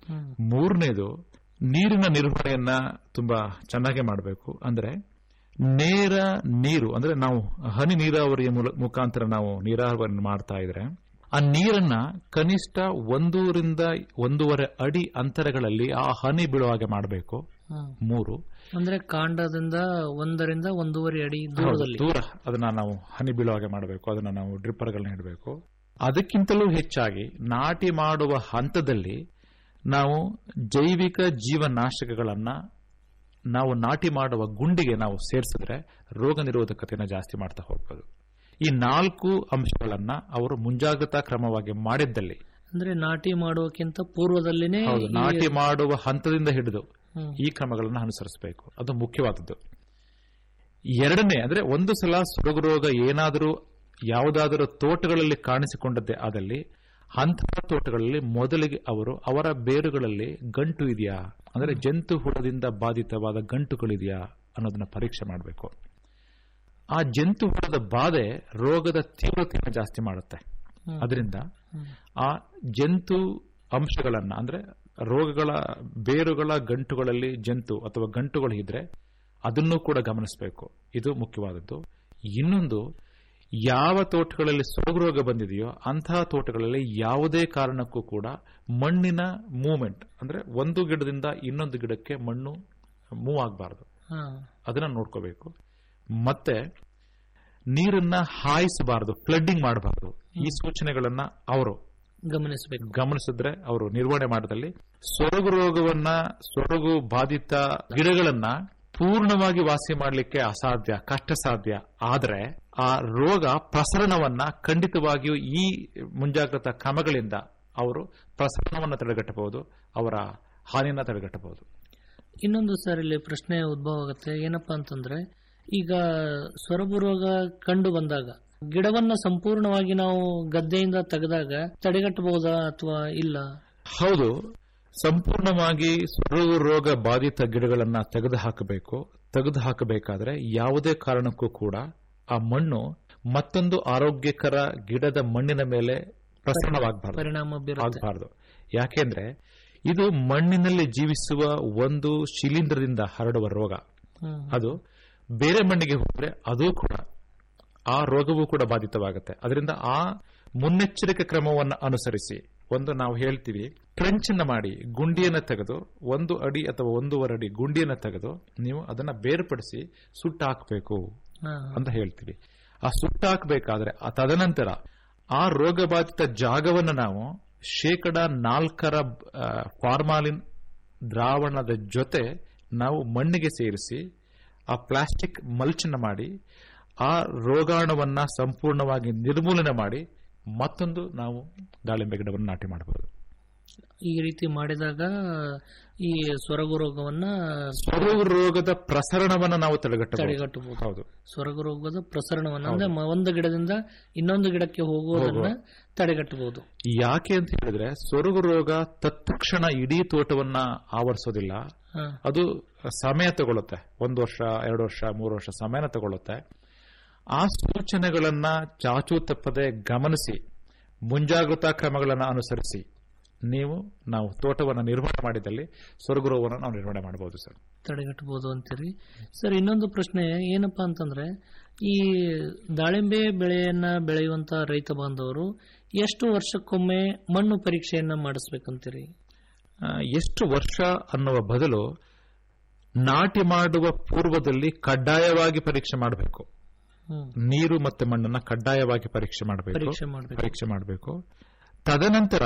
ಮೂರನೇದು ನೀರಿನ ನಿರ್ವಹಣೆಯನ್ನ ತುಂಬಾ ಚೆನ್ನಾಗಿ ಮಾಡಬೇಕು ಅಂದ್ರೆ ನೇರ ನೀರು ಅಂದ್ರೆ ನಾವು ಹನಿ ನೀರಾವರಿಯ ಮೂಲ- ಮುಖಾಂತರ ನಾವು ನೀರಾವರಿ ಮಾಡ್ತಾ ಇದ್ರೆ ಆ ನೀರನ್ನ ಕನಿಷ್ಠ ಒಂದೂರಿಂದ ಒಂದೂವರೆ ಅಡಿ ಅಂತರಗಳಲ್ಲಿ ಆ ಹನಿ ಬೀಳುವ ಹಾಗೆ ಮಾಡಬೇಕು ಹ್ಮ್. ಮೂರು ಅಂದ್ರೆ ಕಾಂಡದಿಂದ ಒಂದರಿಂದ ಒಂದೂವರೆ ಅಡಿ ಹೌದು, ದೂರದಲ್ಲಿ ದೂರ ಅದನ್ನ ನಾವು ಹನಿ ಬೀಳುವ ಹಾಗೆ ಮಾಡಬೇಕು ಅದನ್ನ ನಾವು ಡ್ರಿಪ್ಪರ್ಗಳನ್ನ ಇಡಬೇಕು ಅದಕ್ಕಿಂತಲೂ ಹೆಚ್ಚಾಗಿ ನಾಟಿ ಮಾಡುವ ಹಂತದಲ್ಲಿ ನಾವು ಜೈವಿಕ ಜೀವನಾಶಕಗಳನ್ನ ನಾವು ನಾಟಿ ಮಾಡುವ ಗುಂಡಿಗೆ ನಾವು ಸೇರಿಸಿದ್ರೆ ರೋಗ ನಿರೋಧಕತೆಯನ್ನು ಜಾಸ್ತಿ ಮಾಡ್ತಾ ಹೋಗ್ಬೋದು ಈ ನಾಲ್ಕು ಅಂಶಗಳನ್ನ ಅವರು ಮುಂಜಾಗ್ರತಾ ಕ್ರಮವಾಗಿ ಮಾಡಿದ್ದಲ್ಲಿ ಅಂದ್ರೆ ನಾಟಿ ಮಾಡುವಕ್ಕಿಂತ ಪೂರ್ವದಲ್ಲಿನೇ ಹೌದು ಈ- ನಾಟಿ ಮಾಡುವ ಹಂತದಿಂದ ಹಿಡಿದು ಹ್ಮ್. ಈ ಕ್ರಮಗಳನ್ನು ಅನುಸರಿಸಬೇಕು ಅದು ಮುಖ್ಯವಾದದ್ದು ಎರಡನೇ ಅಂದ್ರೆ ಒಂದು ಸಲ ಸೊರಗು ರೋಗ ಏನಾದರೂ ಯಾವುದಾದರೂ ತೋಟಗಳಲ್ಲಿ ಕಾಣಿಸಿಕೊಂಡದ್ದೇ ಆದಲ್ಲಿ ಅಂತಹ ತೋಟಗಳಲ್ಲಿ ಮೊದಲಿಗೆ ಅವರು ಅವರ ಬೇರುಗಳಲ್ಲಿ ಗಂಟು ಇದೆಯಾ ಅಂದ್ರೆ ಜಂತು ಹುಳದಿಂದ ಬಾಧಿತವಾದ ಗಂಟುಗಳಿದೆಯಾ ಅನ್ನೋದನ್ನ ಪರೀಕ್ಷೆ ಮಾಡಬೇಕು ಆ ಜಂತು ಹುಳದ ಬಾಧೆ ರೋಗದ ತೀವ್ರತೆಯನ್ನು ಜಾಸ್ತಿ ಮಾಡುತ್ತೆ ಹ್ಮ್. ಅದರಿಂದ ಆ ಜಂತು ಅಂಶಗಳನ್ನ ಅಂದ್ರೆ ರೋಗಗಳ ಬೇರುಗಳ ಗಂಟುಗಳಲ್ಲಿ ಜಂತು ಅಥವಾ ಗಂಟುಗಳು ಇದ್ರೆ ಅದನ್ನು ಕೂಡ ಗಮನಿಸಬೇಕು ಇದು ಮುಖ್ಯವಾದದ್ದು ಇನ್ನೊಂದು ಯಾವ ತೋಟಗಳಲ್ಲಿ ಸೊರಗು ರೋಗ ಬಂದಿದೆಯೋ ಅಂತಹ ತೋಟಗಳಲ್ಲಿ ಯಾವುದೇ ಕಾರಣಕ್ಕೂ ಕೂಡ ಮಣ್ಣಿನ ಮೂವ್ಮೆಂಟ್ ಅಂದ್ರೆ ಒಂದು ಗಿಡದಿಂದ ಇನ್ನೊಂದು ಗಿಡಕ್ಕೆ ಮಣ್ಣು ಮೂವ್ ಆಗಬಾರದು ಹಾ. ಅದನ್ನ ನೋಡ್ಕೋಬೇಕು ಮತ್ತೆ ನೀರನ್ನ ಹಾಯಿಸಬಾರದು ಫ್ಲಡ್ಡಿಂಗ್ ಮಾಡಬಾರದು ಈ ಸೂಚನೆಗಳನ್ನ ಅವರು ಗಮನಿಸಬೇಕು ಗಮನಿಸಿದ್ರೆ ಅವರು ನಿರ್ವಹಣೆ ಮಾಡಿದಲ್ಲಿ ಸೊರಗು ರೋಗವನ್ನ ಸೊರಗು ಬಾಧಿತ ಗಿಡಗಳನ್ನ ಪೂರ್ಣವಾಗಿ ವಾಸಿ ಮಾಡಲಿಕ್ಕೆ ಅಸಾಧ್ಯ ಕಷ್ಟ ಸಾಧ್ಯ ಆದ್ರೆ ಆ ರೋಗ ಪ್ರಸರಣವನ್ನ ಖಂಡಿತವಾಗಿಯೂ ಈ ಮುಂಜಾಗ್ರತಾ ಕ್ರಮಗಳಿಂದ ಅವರು ಪ್ರಸರಣವನ್ನ ತಡೆಗಟ್ಟಬಹುದು ಅವರ ಹಾನಿಯನ್ನ ತಡೆಗಟ್ಟಬಹುದು ಇನ್ನೊಂದು ಸರ್ ಇಲ್ಲಿ ಪ್ರಶ್ನೆ ಉದ್ಭವ ಆಗುತ್ತೆ ಏನಪ್ಪಾ ಅಂತಂದ್ರೆ ಈಗ ಸೊರಬು ರೋಗ ಕಂಡು ಬಂದಾಗ ಗಿಡವನ್ನ ಸಂಪೂರ್ಣವಾಗಿ ನಾವು ಗದ್ದೆಯಿಂದ ತೆಗೆದಾಗ ತಡೆಗಟ್ಟಬಹುದಾ ಅಥವಾ ಇಲ್ಲ ಹೌದು ಸಂಪೂರ್ಣವಾಗಿ ಸೊರಗು ರೋಗ ಬಾಧಿತ ಗಿಡಗಳನ್ನ ತೆಗೆದು ಹಾಕಬೇಕು ತೆಗೆದು ಹಾಕಬೇಕಾದ್ರೆ ಯಾವುದೇ ಕಾರಣಕ್ಕೂ ಕೂಡ ಆ ಮಣ್ಣು ಮತ್ತೊಂದು ಆರೋಗ್ಯಕರ ಗಿಡದ ಮಣ್ಣಿನ ಮೇಲೆ ಪ್ರಸರಣವಾಗಬಾರದು ಪರಿಣಾಮ ಬೀರುತ್ತೆ ಆಗಬಾರದು ಯಾಕೆಂದ್ರೆ ಇದು ಮಣ್ಣಿನಲ್ಲಿ ಜೀವಿಸುವ ಒಂದು ಶಿಲೀಂಧ್ರದಿಂದ ಹರಡುವ ರೋಗ ಹ್ಮ್. ಅದು ಬೇರೆ ಮಣ್ಣಿಗೆ ಹೋದ್ರೆ ಅದು ಕೂಡ ಆ ರೋಗವೂ ಕೂಡ ಬಾಧಿತವಾಗುತ್ತೆ ಅದರಿಂದ ಆ ಮುನ್ನೆಚ್ಚರಿಕೆ ಕ್ರಮವನ್ನು ಅನುಸರಿಸಿ ಒಂದು ನಾವು ಹೇಳ್ತೀವಿ ಟ್ರೆಂಚ್ ಅನ್ನ ಮಾಡಿ ಗುಂಡಿಯನ್ನ ತೆಗೆದು ಒಂದು ಅಡಿ ಅಥವಾ ಒಂದೂವರೆ ಅಡಿ ಗುಂಡಿಯನ್ನ ತೆಗೆದು ನೀವು ಅದನ್ನ ಬೇರ್ಪಡಿಸಿ ಸುಟ್ಟು ಹಾಕಬೇಕು ಹಾ. ಅಂತ ಹೇಳ್ತೀವಿ ಆ ಸುಟ್ಟು ಹಾಕಬೇಕಾದ್ರೆ ಆ ತದನಂತರ ಆ ರೋಗ ಬಾಧಿತ ಜಾಗವನ್ನು ನಾವು ಶೇಕಡ ನಾಲ್ಕರ ಆ, ಫಾರ್ಮಾಲಿನ್ ದ್ರಾವಣದ ಜೊತೆ ನಾವು ಮಣ್ಣಿಗೆ ಸೇರಿಸಿ ಆ ಪ್ಲಾಸ್ಟಿಕ್ ಮಲ್ಚನ್ನ ಮಾಡಿ ಆ ರೋಗಾಣುವನ್ನ ಸಂಪೂರ್ಣವಾಗಿ ನಿರ್ಮೂಲನೆ ಮಾಡಿ ಮತ್ತೊಂದು ನಾವು ದಾಳಿಂಬೆ ಗಿಡವನ್ನು ನಾಟಿ ಮಾಡಬಹುದು ಈ ರೀತಿ ಮಾಡಿದಾಗ ಈ ಸೊರಗು ರೋಗವನ್ನ ಸೊರಗು ರೋಗದ ಪ್ರಸರಣವನ್ನ ನಾವು ತಡೆಗಟ್ಟಬಹುದು ತಡೆಗಟ್ಟಬಹುದು ಹೌದು ಸೊರಗು ರೋಗದ ಪ್ರಸರಣವನ್ನ ಅಂದ್ರೆ ಮ- ಒಂದು ಗಿಡದಿಂದ ಇನ್ನೊಂದು ಗಿಡಕ್ಕೆ ಹೋಗುವುದನ್ನ ಹೋಗುವ. ತಡೆಗಟ್ಟಬಹುದು ಯಾಕೆ ಅಂತ ಹೇಳಿದ್ರೆ ಸೊರಗು ರೋಗ ತತ್ಕ್ಷಣ ಇಡೀ ತೋಟವನ್ನ ಆವರಿಸೋದಿಲ್ಲ ಹಾ. ಅದು ಸಮಯ ತಗೊಳುತ್ತೆ ಒಂದು ವರ್ಷ ಎರಡು ವರ್ಷ ಮೂರು ವರ್ಷ ಸಮಯನ ತಗೊಳುತ್ತೆ ಆ ಸೂಚನೆಗಳನ್ನ ಚಾಚೂ ತಪ್ಪದೆ ಗಮನಿಸಿ ಮುಂಜಾಗ್ರತಾ ಕ್ರಮಗಳನ್ನು ಅನುಸರಿಸಿ ನೀವು ನಾವು ತೋಟವನ್ನು ನಿರ್ವಹಣೆ ಮಾಡಿದಲ್ಲಿ ಸೊರಗು ರೋಗವನ್ನು ನಾವು ನಿರ್ವಹಣೆ ಮಾಡಬಹುದು ಸರ್ ತಡೆಗಟ್ಟಬಹುದು ಅಂತೀರಿ ಸರ್ ಇನ್ನೊಂದು ಪ್ರಶ್ನೆ ಏನಪ್ಪಾ ಅಂತಂದ್ರೆ ಈ ದಾಳಿಂಬೆ ಬೆಳೆಯನ್ನ ಬೆಳೆಯುವಂತ ರೈತ ಬಾಂಧವರು ಎಷ್ಟು ವರ್ಷಕ್ಕೊಮ್ಮೆ ಮಣ್ಣು ಪರೀಕ್ಷೆಯನ್ನ ಮಾಡಿಸ್ಬೇಕಂತೀರಿ ಆ, ಎಷ್ಟು ವರ್ಷ ಅನ್ನುವ ಬದಲು ನಾಟಿ ಮಾಡುವ ಪೂರ್ವದಲ್ಲಿ ಕಡ್ಡಾಯವಾಗಿ ಪರೀಕ್ಷೆ ಮಾಡಬೇಕು ಹ್ಮ್. ನೀರು ಮತ್ತೆ ಮಣ್ಣನ್ನ ಕಡ್ಡಾಯವಾಗಿ ಪರೀಕ್ಷೆ ಮಾಡಬೇಕು ಪರೀಕ್ಷೆ ಮಾಡ್ಬೇಕು. ಪರೀಕ್ಷೆ ಮಾಡಬೇಕು ತದನಂತರ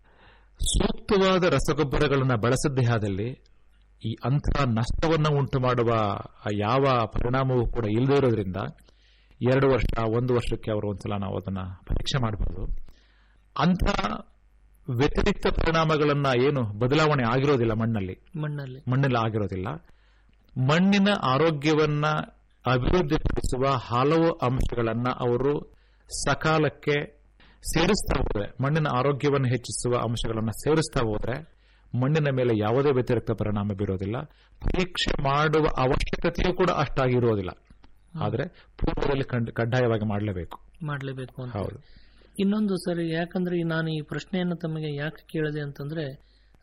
ಸೂಕ್ತವಾದ ರಸಗೊಬ್ಬರಗಳನ್ನು ಬಳಸದ್ದೇ ಆದಲ್ಲಿ ಈ ಅಂತಹ ನಷ್ಟವನ್ನು ಉಂಟು ಮಾಡುವ ಆ ಯಾವ ಪರಿಣಾಮವೂ ಕೂಡ ಇಲ್ಲದೇ ಇರೋದ್ರಿಂದ ಎರಡು ವರ್ಷ ಒಂದು ವರ್ಷಕ್ಕೆ ಅವರು ಒಂದ್ಸಲ ನಾವು ಅದನ್ನ ಪರೀಕ್ಷೆ ಮಾಡಬಹುದು ಅಂಥ ವ್ಯತಿರಿಕ್ತ ಪರಿಣಾಮಗಳನ್ನ ಏನು ಬದಲಾವಣೆ ಆಗಿರೋದಿಲ್ಲ ಮಣ್ಣಲ್ಲಿ ಮಣ್ಣಲ್ಲಿ ಮಣ್ಣಲ್ಲಿ ಆಗಿರೋದಿಲ್ಲ ಮಣ್ಣಿನ ಆರೋಗ್ಯವನ್ನ ಅಭಿವೃದ್ಧಿಪಡಿಸುವ ಹಲವು ಅಂಶಗಳನ್ನ ಅವರು ಸಕಾಲಕ್ಕೆ ಸೇರಿಸ್ತಾ ಹೋದ್ರೆ ಮಣ್ಣಿನ ಆರೋಗ್ಯವನ್ನು ಹೆಚ್ಚಿಸುವ ಅಂಶಗಳನ್ನು ಸೇರಿಸ್ತಾ ಹೋದ್ರೆ ಮಣ್ಣಿನ ಮೇಲೆ ಯಾವುದೇ ವ್ಯತಿರಿಕ್ತ ಪರಿಣಾಮ ಬೀರೋದಿಲ್ಲ ಪರೀಕ್ಷೆ ಮಾಡುವ ಅವಶ್ಯಕತೆಯೂ ಕೂಡ ಅಷ್ಟಾಗಿ ಇರೋದಿಲ್ಲ ಆದರೆ ಪೂರ್ವದಲ್ಲಿ ಕಂಡ್- ಕಡ್ಡಾಯವಾಗಿ ಮಾಡಲೇಬೇಕು ಮಾಡಲೇಬೇಕು ಅಂತ ಹೌದು ಇನ್ನೊಂದು ಸರಿ ಯಾಕಂದ್ರೆ ಈ ನಾನು ಈ ಪ್ರಶ್ನೆಯನ್ನು ತಮಗೆ ಯಾಕೆ ಕೇಳಿದೆ ಅಂತಂದ್ರೆ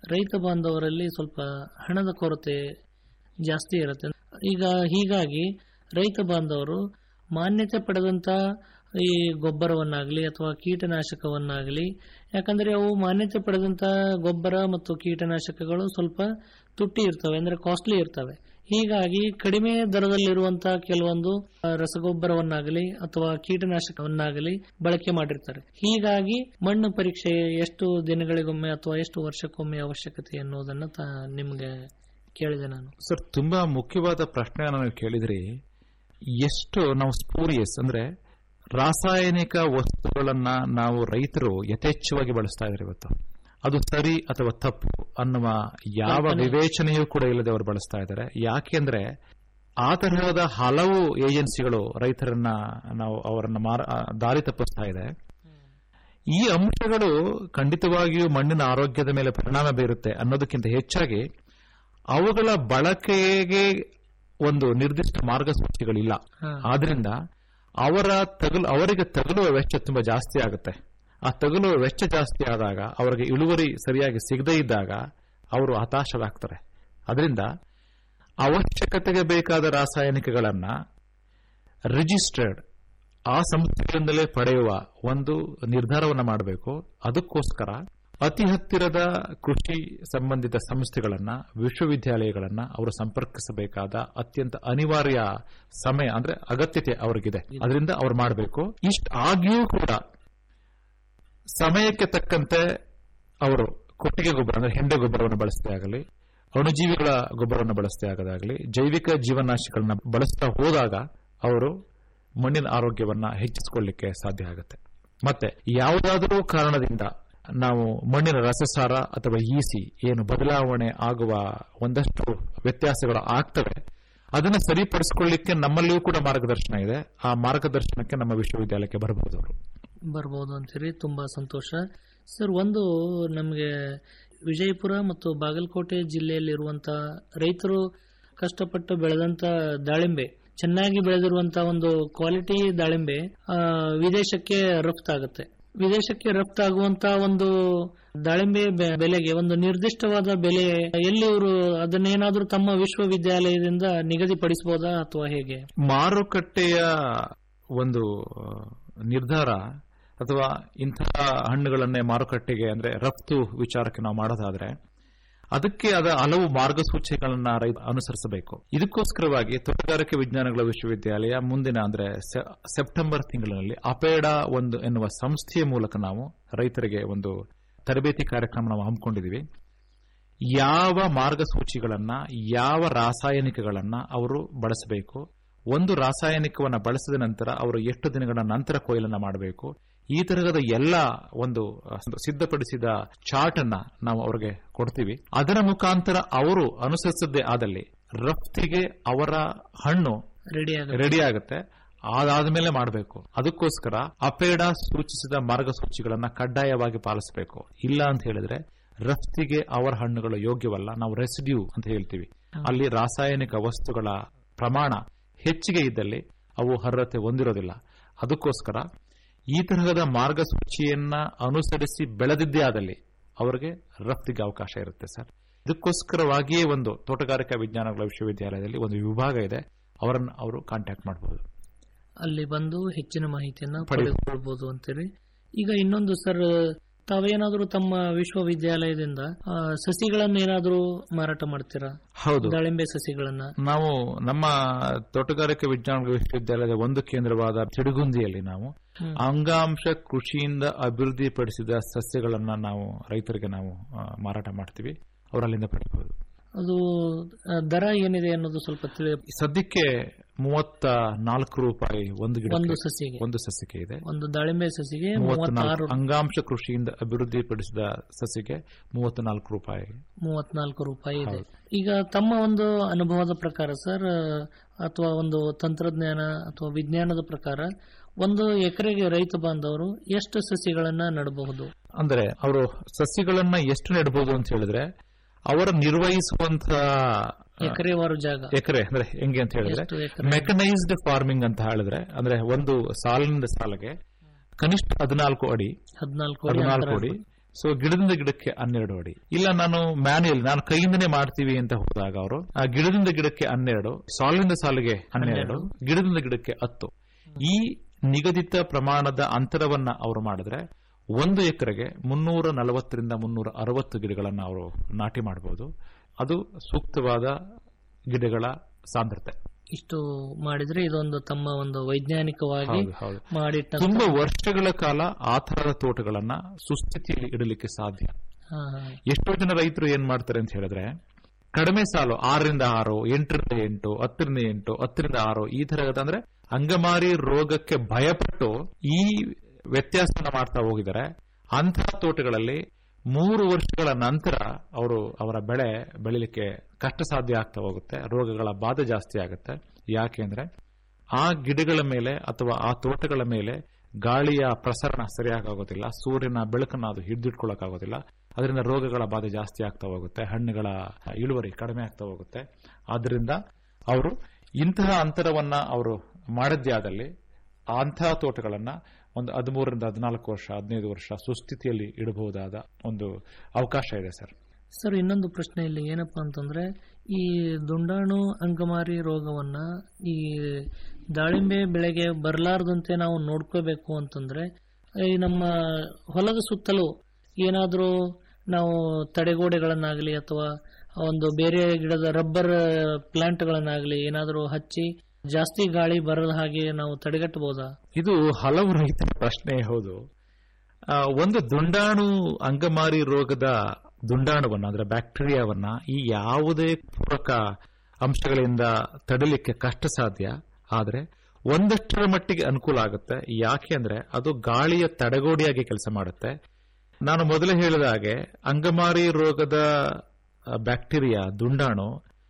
ರೈತ ಬಾಂಧವರಲ್ಲಿ ಸ್ವಲ್ಪ ಹಣದ ಕೊರತೆ ಜಾಸ್ತಿ ಇರುತ್ತೆ ಈಗ ಹೀಗಾಗಿ ರೈತ ಬಾಂಧವರು ಮಾನ್ಯತೆ ಪಡೆದಂತ ಈ ಗೊಬ್ಬರವನ್ನಾಗಲಿ ಅಥವಾ ಕೀಟನಾಶಕವನ್ನಾಗಲಿ ಯಾಕಂದ್ರೆ ಅವು ಮಾನ್ಯತೆ ಪಡೆದಂತ ಗೊಬ್ಬರ ಮತ್ತು ಕೀಟನಾಶಕಗಳು ಸ್ವಲ್ಪ ತುಟ್ಟಿ ಇರ್ತವೆ ಅಂದ್ರೆ ಕಾಸ್ಟ್ಲಿ ಇರ್ತವೆ ಹೀಗಾಗಿ ಕಡಿಮೆ ದರದಲ್ಲಿರುವಂತಹ ಕೆಲವೊಂದು ಆ, ರಸಗೊಬ್ಬರವನ್ನಾಗಲಿ ಅಥವಾ ಕೀಟನಾಶಕವನ್ನಾಗಲಿ ಬಳಕೆ ಮಾಡಿರ್ತಾರೆ ಹೀಗಾಗಿ ಮಣ್ಣು ಪರೀಕ್ಷೆ ಎಷ್ಟು ದಿನಗಳಿಗೊಮ್ಮೆ ಅಥವಾ ಎಷ್ಟು ವರ್ಷಕ್ಕೊಮ್ಮೆ ಅವಶ್ಯಕತೆ ಅನ್ನೋದನ್ನ ತ- ನಿಮ್ಗೆ ಕೇಳಿದೆ ನಾನು ಸರ್ ತುಂಬಾ ಮುಖ್ಯವಾದ ಪ್ರಶ್ನೆ ನೀವು ಕೇಳಿದ್ರಿ ಎಷ್ಟು ನಾವು ಸ್ಪೂರಿಯಸ್ ಅಂದ್ರೆ ರಾಸಾಯನಿಕ ವಸ್ತುಗಳನ್ನ ನಾವು ರೈತರು ಯಥೇಚ್ಛವಾಗಿ ಬಳಸ್ತಾ ಇದ್ದಾರೆ ಇವತ್ತು ಅದು ಸರಿ ಅಥವಾ ತಪ್ಪು ಅನ್ನುವ ಯಾವ ಕಲ್ಪನೆ. ವಿವೇಚನೆಯೂ ಕೂಡ ಇಲ್ಲದೆ ಅವರು ಬಳಸ್ತಾ ಇದ್ದಾರೆ ಯಾಕೆಂದ್ರೆ ಆ ತರಹದ ಹಲವು ಏಜೆನ್ಸಿಗಳು ರೈತರನ್ನ ನಾವು ಅವರನ್ನ ಮಾರ ಆ, ದಾರಿ ತಪ್ಪಿಸ್ತಾ ಇದೆ ಈ ಅಂಶಗಳು ಖಂಡಿತವಾಗಿಯೂ ಮಣ್ಣಿನ ಆರೋಗ್ಯದ ಮೇಲೆ ಪರಿಣಾಮ ಬೀರುತ್ತೆ ಅನ್ನೋದಕ್ಕಿಂತ ಹೆಚ್ಚಾಗಿ ಅವುಗಳ ಬಳಕೆಗೆ ಒಂದು ನಿರ್ದಿಷ್ಟ ಮಾರ್ಗಸೂಚಿಗಳಿಲ್ಲ ಹಾ. ಆದ್ರಿಂದ ಅವರ ತಗಲು ಅವರಿಗೆ ತಗಲುವ ವೆಚ್ಚ ತುಂಬಾ ಜಾಸ್ತಿ ಆಗುತ್ತೆ ಆ ತಗಲುವ ವೆಚ್ಚ ಜಾಸ್ತಿ ಆದಾಗ ಅವರಿಗೆ ಇಳುವರಿ ಸರಿಯಾಗಿ ಸಿಗದೇ ಇದ್ದಾಗ ಅವರು ಹತಾಶರಾಗ್ತಾರೆ ಅದರಿಂದ ಅವಶ್ಯಕತೆಗೆ ಬೇಕಾದ ರಾಸಾಯನಿಕಗಳನ್ನ ರಿಜಿಸ್ಟರ್ಡ್ ಆ ಸಂಸ್ಥೆಗಳಿಂದಲೇ ಪಡೆಯುವ ಒಂದು ನಿರ್ಧಾರವನ್ನು ಮಾಡಬೇಕು ಅದಕ್ಕೋಸ್ಕರ ಅತಿ ಹತ್ತಿರದ ಕೃಷಿ ಸಂಬಂಧಿತ ಸಂಸ್ಥೆಗಳನ್ನ ವಿಶ್ವವಿದ್ಯಾಲಯಗಳನ್ನ ಅವರು ಸಂಪರ್ಕಿಸಬೇಕಾದ ಅತ್ಯಂತ ಅನಿವಾರ್ಯ ಸಮಯ ಅಂದ್ರೆ ಅಗತ್ಯತೆ ಅವರಿಗಿದೆ ಅದರಿಂದ ಅವ್ರು ಮಾಡಬೇಕು ಇಷ್ಟ ಆಗಿಯೂ ಕೂಡ ಸಮಯಕ್ಕೆ ತಕ್ಕಂತೆ ಅವರು ಕೊಟ್ಟಿಗೆ ಗೊಬ್ಬರ ಅಂದ್ರೆ ಹೆಂಡೆ ಗೊಬ್ಬರವನ್ನು ಬಳಸದೇ ಆಗಲಿ ಅಣುಜೀವಿಗಳ ಗೊಬ್ಬರವನ್ನು ಬಳಸದೇ ಆಗೋದಾಗಲಿ ಜೈವಿಕ ಜೀವನಾಶಿಗಳನ್ನ ಬಳಸ್ತಾ ಹೋದಾಗ ಅವರು ಮಣ್ಣಿನ ಆರೋಗ್ಯವನ್ನ ಹೆಚ್ಚಿಸಿಕೊಳ್ಳಿಕ್ಕೆ ಸಾಧ್ಯ ಆಗುತ್ತೆ ಮತ್ತೆ ಯಾವುದಾದರೂ ಕಾರಣದಿಂದ ನಾವು ಮಣ್ಣಿನ ರಸಸಾರ ಅಥವಾ ಈಸಿ ಏನು ಬದಲಾವಣೆ ಆಗುವ ಒಂದಷ್ಟು ವ್ಯತ್ಯಾಸಗಳು ಆಗ್ತವೆ ಅದನ್ನು ಸರಿಪಡಿಸಿಕೊಳ್ಳಿಕ್ಕೆ ನಮ್ಮಲ್ಲಿಯೂ ಕೂಡ ಮಾರ್ಗದರ್ಶನ ಇದೆ ಆ ಮಾರ್ಗದರ್ಶನಕ್ಕೆ ನಮ್ಮ ವಿಶ್ವವಿದ್ಯಾಲಯಕ್ಕೆ ಬರಬಹುದು ಅವರು ಬರ್ಬೋದು ಅಂತೀರಿ ತುಂಬಾ ಸಂತೋಷ ಸರ್ ಒಂದು ನಮಗೆ ವಿಜಯಪುರ ಮತ್ತು ಬಾಗಲಕೋಟೆ ಜಿಲ್ಲೆಯಲ್ಲಿರುವಂತ ರೈತರು ಕಷ್ಟಪಟ್ಟು ಬೆಳೆದಂತ ದಾಳಿಂಬೆ ಚೆನ್ನಾಗಿ ಬೆಳೆದಿರುವಂತಹ ಒಂದು ಕ್ವಾಲಿಟಿ ದಾಳಿಂಬೆ ಆ, ವಿದೇಶಕ್ಕೆ ರಫ್ತಾಗುತ್ತೆ ವಿದೇಶಕ್ಕೆ ರಫ್ತಾಗುವಂತ ಒಂದು ದಾಳಿಂಬೆ ಬೆ- ಬೆಲೆಗೆ ಒಂದು ನಿರ್ದಿಷ್ಟವಾದ ಬೆಲೆ ಎಲ್ಲಿ ಇವರು ಅದನ್ನೇನಾದ್ರೂ ತಮ್ಮ ವಿಶ್ವವಿದ್ಯಾಲಯದಿಂದ ನಿಗದಿಪಡಿಸಬಹುದಾ ಅಥವಾ ಹೇಗೆ ಮಾರುಕಟ್ಟೆಯ ಒಂದು ನಿರ್ಧಾರ ಅಥವಾ ಇಂತಹ ಹಣ್ಣುಗಳನ್ನೇ ಮಾರುಕಟ್ಟೆಗೆ ಅಂದ್ರೆ ರಫ್ತು ವಿಚಾರಕ್ಕೆ ನಾವು ಮಾಡೋದಾದ್ರೆ ಅದಕ್ಕೆ ಅದ ಹಲವು ಮಾರ್ಗಸೂಚಿಗಳನ್ನ ರೈತ ಅನುಸರಿಸಬೇಕು ಇದಕ್ಕೋಸ್ಕರವಾಗಿ ತೋಟಗಾರಿಕೆ ವಿಜ್ಞಾನಗಳ ವಿಶ್ವವಿದ್ಯಾಲಯ ಮುಂದಿನ ಅಂದ್ರೆ ಸೆ- ಸೆಪ್ಟೆಂಬರ್ ತಿಂಗಳಿನಲ್ಲಿ ಅಪೇಡಾ ಒಂದು ಎನ್ನುವ ಸಂಸ್ಥೆಯ ಮೂಲಕ ನಾವು ರೈತರಿಗೆ ಒಂದು ತರಬೇತಿ ಕಾರ್ಯಕ್ರಮ ನಾವು ಹಮ್ಮಿಕೊಂಡಿದ್ದೀವಿ ಯಾವ ಮಾರ್ಗಸೂಚಿಗಳನ್ನ ಯಾವ ರಾಸಾಯನಿಕಗಳನ್ನ ಅವರು ಬಳಸಬೇಕು ಒಂದು ರಾಸಾಯನಿಕವನ್ನ ಬಳಸಿದ ನಂತರ ಅವರು ಎಷ್ಟು ದಿನಗಳ ನಂತರ ಕೊಯ್ಲನ್ನ ಮಾಡಬೇಕು ಈ ತರಹದ ಎಲ್ಲ ಒಂದು ಅಹ್, ಸಿದ್ಧಪಡಿಸಿದ ಚಾರ್ಟ್ ಅನ್ನ ನಾವು ಅವರಿಗೆ ಕೊಡ್ತೀವಿ ಅದರ ಮುಖಾಂತರ ಅವರು ಅನುಸರಿಸದೇ ಆದಲ್ಲಿ ರಫ್ತಿಗೆ ಅವರ ಹಣ್ಣು ರೆಡಿ ರೆಡಿ ಆಗುತ್ತೆ ಅದಾದ್ಮೇಲೆ ಮಾಡಬೇಕು ಅದಕ್ಕೋಸ್ಕರ ಅಪೇಡ ಸೂಚಿಸಿದ ಮಾರ್ಗಸೂಚಿಗಳನ್ನ ಕಡ್ಡಾಯವಾಗಿ ಪಾಲಿಸಬೇಕು ಇಲ್ಲ ಅಂತ ಹೇಳಿದ್ರೆ ರಫ್ತಿಗೆ ಅವರ ಹಣ್ಣುಗಳು ಯೋಗ್ಯವಲ್ಲ ನಾವು ರೆಸಿಡ್ಯೂ ಅಂತ ಹೇಳ್ತೀವಿ ಅಲ್ಲಿ ರಾಸಾಯನಿಕ ವಸ್ತುಗಳ ಪ್ರಮಾಣ ಹೆಚ್ಚಿಗೆ ಇದ್ದಲ್ಲಿ ಅವು ಅರ್ಹತೆ ಹೊಂದಿರೋದಿಲ್ಲ ಅದಕ್ಕೋಸ್ಕರ ಈ ತರಹದ ಮಾರ್ಗಸೂಚಿಯನ್ನ ಅನುಸರಿಸಿ ಬೆಳೆದಿದ್ದೇ ಆದಲ್ಲಿ ಅವರಿಗೆ ರಫ್ತಿಗೆ ಅವಕಾಶ ಇರುತ್ತೆ ಸರ್ ಇದಕ್ಕೋಸ್ಕರವಾಗಿಯೇ ಒಂದು ತೋಟಗಾರಿಕಾ ವಿಜ್ಞಾನಗಳ ವಿಶ್ವವಿದ್ಯಾಲಯದಲ್ಲಿ ಒಂದು ವಿಭಾಗ ಇದೆ ಅವರನ್ನು ಅವರು ಕಾಂಟ್ಯಾಕ್ಟ್ ಮಾಡಬಹುದು ಅಲ್ಲಿ ಬಂದು ಹೆಚ್ಚಿನ ಮಾಹಿತಿಯನ್ನ ಪಡೆಯಬಹುದು. ಪಡೆದುಕೊಳ್ಬಹುದು ಅಂತೀರಿ ಈಗ ಇನ್ನೊಂದು ಸರ್ ತಾವೇನಾದ್ರೂ ತಮ್ಮ ವಿಶ್ವವಿದ್ಯಾಲಯದಿಂದ ಆ, ಸಸಿಗಳನ್ನ ಏನಾದ್ರೂ ಮಾರಾಟ ಮಾಡ್ತೀರಾ ಹೌದು ದಾಳಿಂಬೆ ಸಸಿಗಳನ್ನ ನಾವು ನಮ್ಮ ತೋಟಗಾರಿಕೆ ವಿಜ್ಞಾನಗಳ ವಿಶ್ವವಿದ್ಯಾಲಯದ ಒಂದು ಕೇಂದ್ರವಾದ ತಿಡುಗುಂದಿಯಲ್ಲಿ ನಾವು ಹ್ಮ್. ಅಂಗಾಂಶ ಕೃಷಿಯಿಂದ ಅಭಿವೃದ್ಧಿಪಡಿಸಿದ ಸಸ್ಯಗಳನ್ನ ನಾವು ರೈತರಿಗೆ ನಾವು ಆ, ಮಾರಾಟ ಮಾಡ್ತೀವಿ ಅವರು ಅಲ್ಲಿಂದ ಪಡೆಯಬಹುದು ಅದು ಆ, ದರ ಏನಿದೆ ಅನ್ನೋದು ಸ್ವಲ್ಪ ತಿಳಿ ಸದ್ಯಕ್ಕೆ ಮೂವತ್ತ ನಾಲ್ಕು ರೂಪಾಯಿ ಒಂದು ಗಿಡ ಒಂದು ಸಸಿಗೆ ಒಂದು ಸಸ್ಯಕ್ಕೆ ಇದೆ ಒಂದು ದಾಳಿಂಬೆ ಸಸಿಗೆ ಮೂವತ್ನಾಲ್ಕು ಮೂವತ್ತಾರು ಅಂಗಾಂಶ ಕೃಷಿಯಿಂದ ಅಭಿವೃದ್ಧಿಪಡಿಸಿದ ಸಸಿಗೆ ಮೂವತ್ತ ನಾಲ್ಕು ರೂಪಾಯಿ ಮೂವತ್ನಾಲ್ಕು ರೂಪಾಯಿ ಇದೆ ಈಗ ತಮ್ಮ ಒಂದು ಅನುಭವದ ಪ್ರಕಾರ ಸರ್ ಅಥವಾ ಒಂದು ತಂತ್ರಜ್ಞಾನ ಅಥವಾ ವಿಜ್ಞಾನದ ಪ್ರಕಾರ ಒಂದು ಎಕರೆಗೆ ರೈತ ಬಾಂಧವರು ಎಷ್ಟು ಸಸಿಗಳನ್ನ ನೆಡಬಹುದು ಅಂದ್ರೆ ಅವರು ಸಸ್ಯಗಳನ್ನ ಎಷ್ಟು ನೆಡಬಹುದು ಅಂತ ಹೇಳಿದ್ರೆ ಅವರ ನಿರ್ವಹಿಸುವಂತಹ ಎಕರೆವಾರು ಜಾಗ ಎಕರೆ ಅಂದ್ರೆ ಹೆಂಗೆ ಅಂತ ಹೇಳಿದ್ರೆ ಎಷ್ಟು ಎಕರೆ? ಮೆಕನೈಸ್ಡ್ ಫಾರ್ಮಿಂಗ್ ಅಂತ ಹೇಳಿದ್ರೆ ಅಂದ್ರೆ ಒಂದು ಸಾಲಿನಿಂದ ಸಾಲಿಗೆ ಕನಿಷ್ಠ ಹದಿನಾಲ್ಕು ಅಡಿ ಹದಿನಾಲ್ಕು ಅಡಿ ಹದಿನಾಲ್ಕು ಅಂತರ ಅಡಿ ಸೊ ಗಿಡದಿಂದ ಗಿಡಕ್ಕೆ ಹನ್ನೆರಡು ಅಡಿ ಇಲ್ಲ ನಾನು ಮ್ಯಾನ್ಯಲ್ ನಾನು ಕೈಯಿಂದನೇ ಮಾಡ್ತೀವಿ ಅಂತ ಹೋದಾಗ ಅವರು ಆ ಗಿಡದಿಂದ ಗಿಡಕ್ಕೆ ಹನ್ನೆರಡು ಸಾಲಿನಿಂದ ಸಾಲಿಗೆ ಹನ್ನೆರಡು ಗಿಡದಿಂದ ಗಿಡಕ್ಕೆ ಹತ್ತು ಈ ನಿಗದಿತ ಪ್ರಮಾಣದ ಅಂತರವನ್ನ ಅವರು ಮಾಡಿದ್ರೆ ಒಂದು ಎಕರೆಗೆ ಮುನ್ನೂರ ನಲವತ್ತರಿಂದ ಮುನ್ನೂರ ಅರವತ್ತು ಗಿಡಗಳನ್ನ ಅವರು ನಾಟಿ ಮಾಡಬಹುದು ಅದು ಸೂಕ್ತವಾದ ಗಿಡಗಳ ಸಾಂದ್ರತೆ ಇಷ್ಟು ಮಾಡಿದ್ರೆ ಇದೊಂದು ತಮ್ಮ ಒಂದು ವೈಜ್ಞಾನಿಕವಾಗಿ ಹೌದು, ಹೌದು. ಮಾಡಿಟ್ಟ ತುಂಬಾ ವರ್ಷಗಳ ಕಾಲ ಆ ತರಹದ ತೋಟಗಳನ್ನ ಸುಸ್ಥಿತಿಯಲ್ಲಿ ಇಡಲಿಕ್ಕೆ ಸಾಧ್ಯ ಹಾ, ಹಾ. ಎಷ್ಟೋ ಜನ ರೈತರು ಏನ್ ಮಾಡ್ತಾರೆ ಅಂತ ಹೇಳಿದ್ರೆ ಕಡಿಮೆ ಸಾಲು ಆರರಿಂದ ಆರು ಎಂಟರಿಂದ ಎಂಟು ಹತ್ತರಿಂದ ಎಂಟು ಹತ್ತರಿಂದ ಆರು ಈ ತರಹದ ಅಂದ್ರೆ ಅಂಗಮಾರಿ ರೋಗಕ್ಕೆ ಭಯಪಟ್ಟು ಈ ವ್ಯತ್ಯಾಸವನ್ನ ಮಾಡ್ತಾ ಹೋಗಿದ್ದಾರೆ ಅಂತಹ ತೋಟಗಳಲ್ಲಿ ಮೂರು ವರ್ಷಗಳ ನಂತರ ಅವರು ಅವರ ಬೆಳೆ ಬೆಳಿಲಿಕ್ಕೆ ಕಷ್ಟ ಸಾಧ್ಯ ಆಗ್ತಾ ಹೋಗುತ್ತೆ ರೋಗಗಳ ಬಾಧೆ ಜಾಸ್ತಿ ಆಗುತ್ತೆ ಯಾಕೆಂದ್ರೆ ಆ ಗಿಡಗಳ ಮೇಲೆ ಅಥವಾ ಆ ತೋಟಗಳ ಮೇಲೆ ಗಾಳಿಯ ಪ್ರಸರಣ ಸರಿಯಾಗೋದಿಲ್ಲ ಸೂರ್ಯನ ಬೆಳಕನ್ನು ಅದು ಹಿಡಿದಿಟ್ಕೊಳ್ಳೋಕ್ಕಾಗೋದಿಲ್ಲ ಅದರಿಂದ ರೋಗಗಳ ಬಾಧೆ ಜಾಸ್ತಿ ಆಗ್ತಾ ಹೋಗುತ್ತೆ ಹಣ್ಣುಗಳ ಇಳುವರಿ ಕಡಿಮೆ ಆಗ್ತಾ ಹೋಗುತ್ತೆ ಆದ್ರಿಂದ ಅವರು ಇಂತಹ ಅಂತರವನ್ನ ಅವರು ಮಾಡಿದ್ದೇ ಆದಲ್ಲಿ ಅಂತಹ ತೋಟಗಳನ್ನ ಒಂದು ಹದಿಮೂರರಿಂದ ಹದಿನಾಲ್ಕು ವರ್ಷ ಹದಿನೈದು ವರ್ಷ ಸುಸ್ಥಿತಿಯಲ್ಲಿ ಇಡಬಹುದಾದ ಒಂದು ಅವಕಾಶ ಇದೆ ಸರ್ ಸರ್ ಇನ್ನೊಂದು ಪ್ರಶ್ನೆ ಇಲ್ಲಿ ಏನಪ್ಪಾ ಅಂತಂದ್ರೆ ಈ ದುಂಡಾಣು ಅಂಗಮಾರಿ ರೋಗವನ್ನ ಈ ದಾಳಿಂಬೆ ಬೆಳೆಗೆ ಬರಲಾರದಂತೆ ನಾವು ನೋಡ್ಕೋಬೇಕು ಅಂತಂದ್ರೆ ಈ ನಮ್ಮ ಹೊಲದ ಸುತ್ತಲೂ ಏನಾದರೂ ನಾವು ತಡೆಗೋಡೆಗಳನ್ನಾಗಲಿ ಅಥವಾ ಒಂದು ಬೇರೆ ಗಿಡದ ರಬ್ಬರ್ ಪ್ಲಾಂಟ್ಗಳನ್ನಾಗಲಿ ಏನಾದರೂ ಹಚ್ಚಿ ಜಾಸ್ತಿ ಗಾಳಿ ಬರದ ಹಾಗೆ ನಾವು ತಡೆಗಟ್ಟಬಹುದಾ ಇದು ಹಲವು ರೈತರ ಪ್ರಶ್ನೆ ಹೌದು ಆ, ಒಂದು ದುಂಡಾಣು ಅಂಗಮಾರಿ ರೋಗದ ದುಂಡಾಣುವನ್ನ ಅಂದ್ರೆ ಬ್ಯಾಕ್ಟೀರಿಯಾವನ್ನ ಈ ಯಾವುದೇ ಪೂರಕ ಅಂಶಗಳಿಂದ ತಡಿಲಿಕ್ಕೆ ಕಷ್ಟ ಸಾಧ್ಯ ಆದ್ರೆ ಒಂದಷ್ಟರ ಮಟ್ಟಿಗೆ ಅನುಕೂಲ ಆಗುತ್ತೆ ಯಾಕೆ ಅಂದ್ರೆ ಅದು ಗಾಳಿಯ ತಡೆಗೋಡೆಯಾಗಿ ಕೆಲಸ ಮಾಡುತ್ತೆ ನಾನು ಮೊದಲೇ ಹೇಳಿದ ಹಾಗೆ ಅಂಗಮಾರಿ ರೋಗದ ಆ, ಬ್ಯಾಕ್ಟೀರಿಯಾ ದುಂಡಾಣು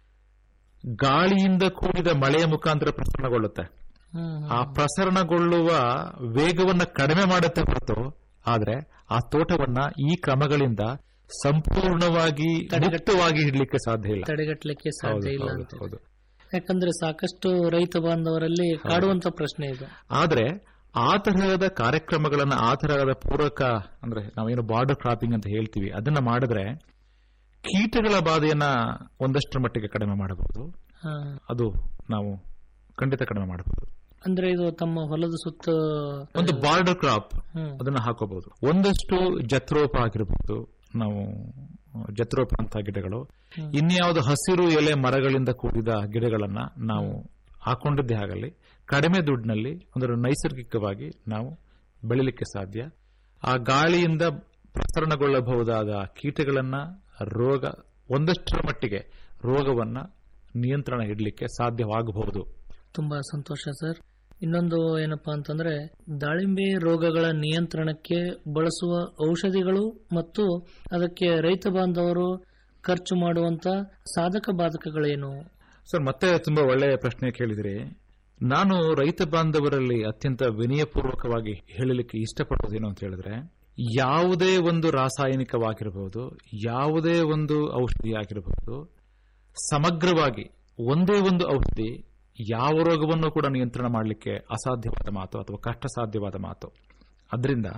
ಗಾಳಿಯಿಂದ ಕೂಡಿದ ಮಳೆಯ ಮುಖಾಂತರ ಪ್ರಸರಣಗೊಳ್ಳುತ್ತೆ ಆ ಪ್ರಸರಣಗೊಳ್ಳುವ ವೇಗವನ್ನ ಕಡಿಮೆ ಮಾಡುತ್ತೆ ಹೊರತು ಆದ್ರೆ ಆ ತೋಟವನ್ನ ಈ ಕ್ರಮಗಳಿಂದ ಸಂಪೂರ್ಣವಾಗಿ ಮುಕ್ತವಾಗಿ ಇಡ್ಲಿಕ್ಕೆ ಸಾಧ್ಯ ಇಲ್ಲ ತಡೆಗಟ್ಟಲಿಕ್ಕೆ ಸಾಧ್ಯ ಹೌದು, ಇಲ್ಲ ಹೌದು, ಅಂತ ಹೌದು. ಯಾಕಂದ್ರೆ ಸಾಕಷ್ಟು ರೈತ ಬಾಂಧವರಲ್ಲಿ ಕಾಡುವಂತ ಪ್ರಶ್ನೆ ಇದು ಆದ್ರೆ ಆ ತರಹದ ಕಾರ್ಯಕ್ರಮಗಳನ್ನ ಆ ತರಹದ ಪೂರಕ ಅಂದ್ರೆ ನಾವೇನು ಬಾರ್ಡರ್ ಕ್ರಾಪಿಂಗ್ ಅಂತ ಹೇಳ್ತೀವಿ ಅದನ್ನ ಮಾಡಿದ್ರೆ ಕೀಟಗಳ ಬಾಧೆಯನ್ನ ಒಂದಷ್ಟರ ಮಟ್ಟಿಗೆ ಕಡಿಮೆ ಮಾಡಬಹುದು ಹಾ. ಅದು ನಾವು ಖಂಡಿತ ಕಡಿಮೆ ಮಾಡಬಹುದು ಅಂದ್ರೆ ಇದು ತಮ್ಮ ಹೊಲದ ಸುತ್ತ ಒಂದು ಬಾರ್ಡರ್ ಕ್ರಾಪ್ ಹ್ಮ್. ಅದನ್ನ ಹಾಕೋಬಹುದು ಒಂದಷ್ಟು ಜತ್ರೋಪ ಆಗಿರಬಹುದು ನಾವು ಜತ್ರೋಪ ಅಂತ ಗಿಡಗಳು ಹ್ಮ್. ಇನ್ಯಾವುದು ಹಸಿರು ಎಲೆ ಮರಗಳಿಂದ ಕೂಡಿದ ಗಿಡಗಳನ್ನ ನಾವು ಹಾಕೊಂಡಿದ್ದೇ ಆಗಲಿ ಕಡಿಮೆ ದುಡ್ಡಿನಲ್ಲಿ ಅಂದ್ರೆ ನೈಸರ್ಗಿಕವಾಗಿ ನಾವು ಬೆಳಿಲಿಕ್ಕೆ ಸಾಧ್ಯ ಆ ಗಾಳಿಯಿಂದ ಪ್ರಸರಣಗೊಳ್ಳಬಹುದಾದ ಕೀಟಗಳನ್ನ ರೋಗ ಒಂದಷ್ಟರ ಮಟ್ಟಿಗೆ ರೋಗವನ್ನ ನಿಯಂತ್ರಣ ಇಡಲಿಕ್ಕೆ ಸಾಧ್ಯವಾಗಬಹುದು ತುಂಬಾ ಸಂತೋಷ ಸರ್ ಇನ್ನೊಂದು ಏನಪ್ಪಾ ಅಂತಂದ್ರೆ ದಾಳಿಂಬೆ ರೋಗಗಳ ನಿಯಂತ್ರಣಕ್ಕೆ ಬಳಸುವ ಔಷಧಿಗಳು ಮತ್ತು ಅದಕ್ಕೆ ರೈತ ಬಾಂಧವರು ಖರ್ಚು ಮಾಡುವಂತ ಸಾಧಕ ಬಾಧಕಗಳೇನು ಸರ್ ಮತ್ತೆ ತುಂಬಾ ಒಳ್ಳೆಯ ಪ್ರಶ್ನೆ ಕೇಳಿದ್ರಿ ನಾನು ರೈತ ಬಾಂಧವರಲ್ಲಿ ಅತ್ಯಂತ ವಿನಯಪೂರ್ವಕವಾಗಿ ಹೇಳಲಿಕ್ಕೆ ಇಷ್ಟಪಡೋದೇನು ಅಂತ ಹೇಳಿದ್ರೆ ಯಾವುದೇ ಒಂದು ರಾಸಾಯನಿಕವಾಗಿರಬಹುದು ಯಾವುದೇ ಒಂದು ಔಷಧಿ ಆಗಿರಬಹುದು ಸಮಗ್ರವಾಗಿ ಒಂದೇ ಒಂದು ಔಷಧಿ ಯಾವ ರೋಗವನ್ನು ಕೂಡ ನಿಯಂತ್ರಣ ಮಾಡಲಿಕ್ಕೆ ಅಸಾಧ್ಯವಾದ ಮಾತು ಅಥವಾ ಕಷ್ಟ ಸಾಧ್ಯವಾದ ಮಾತು ಅದರಿಂದ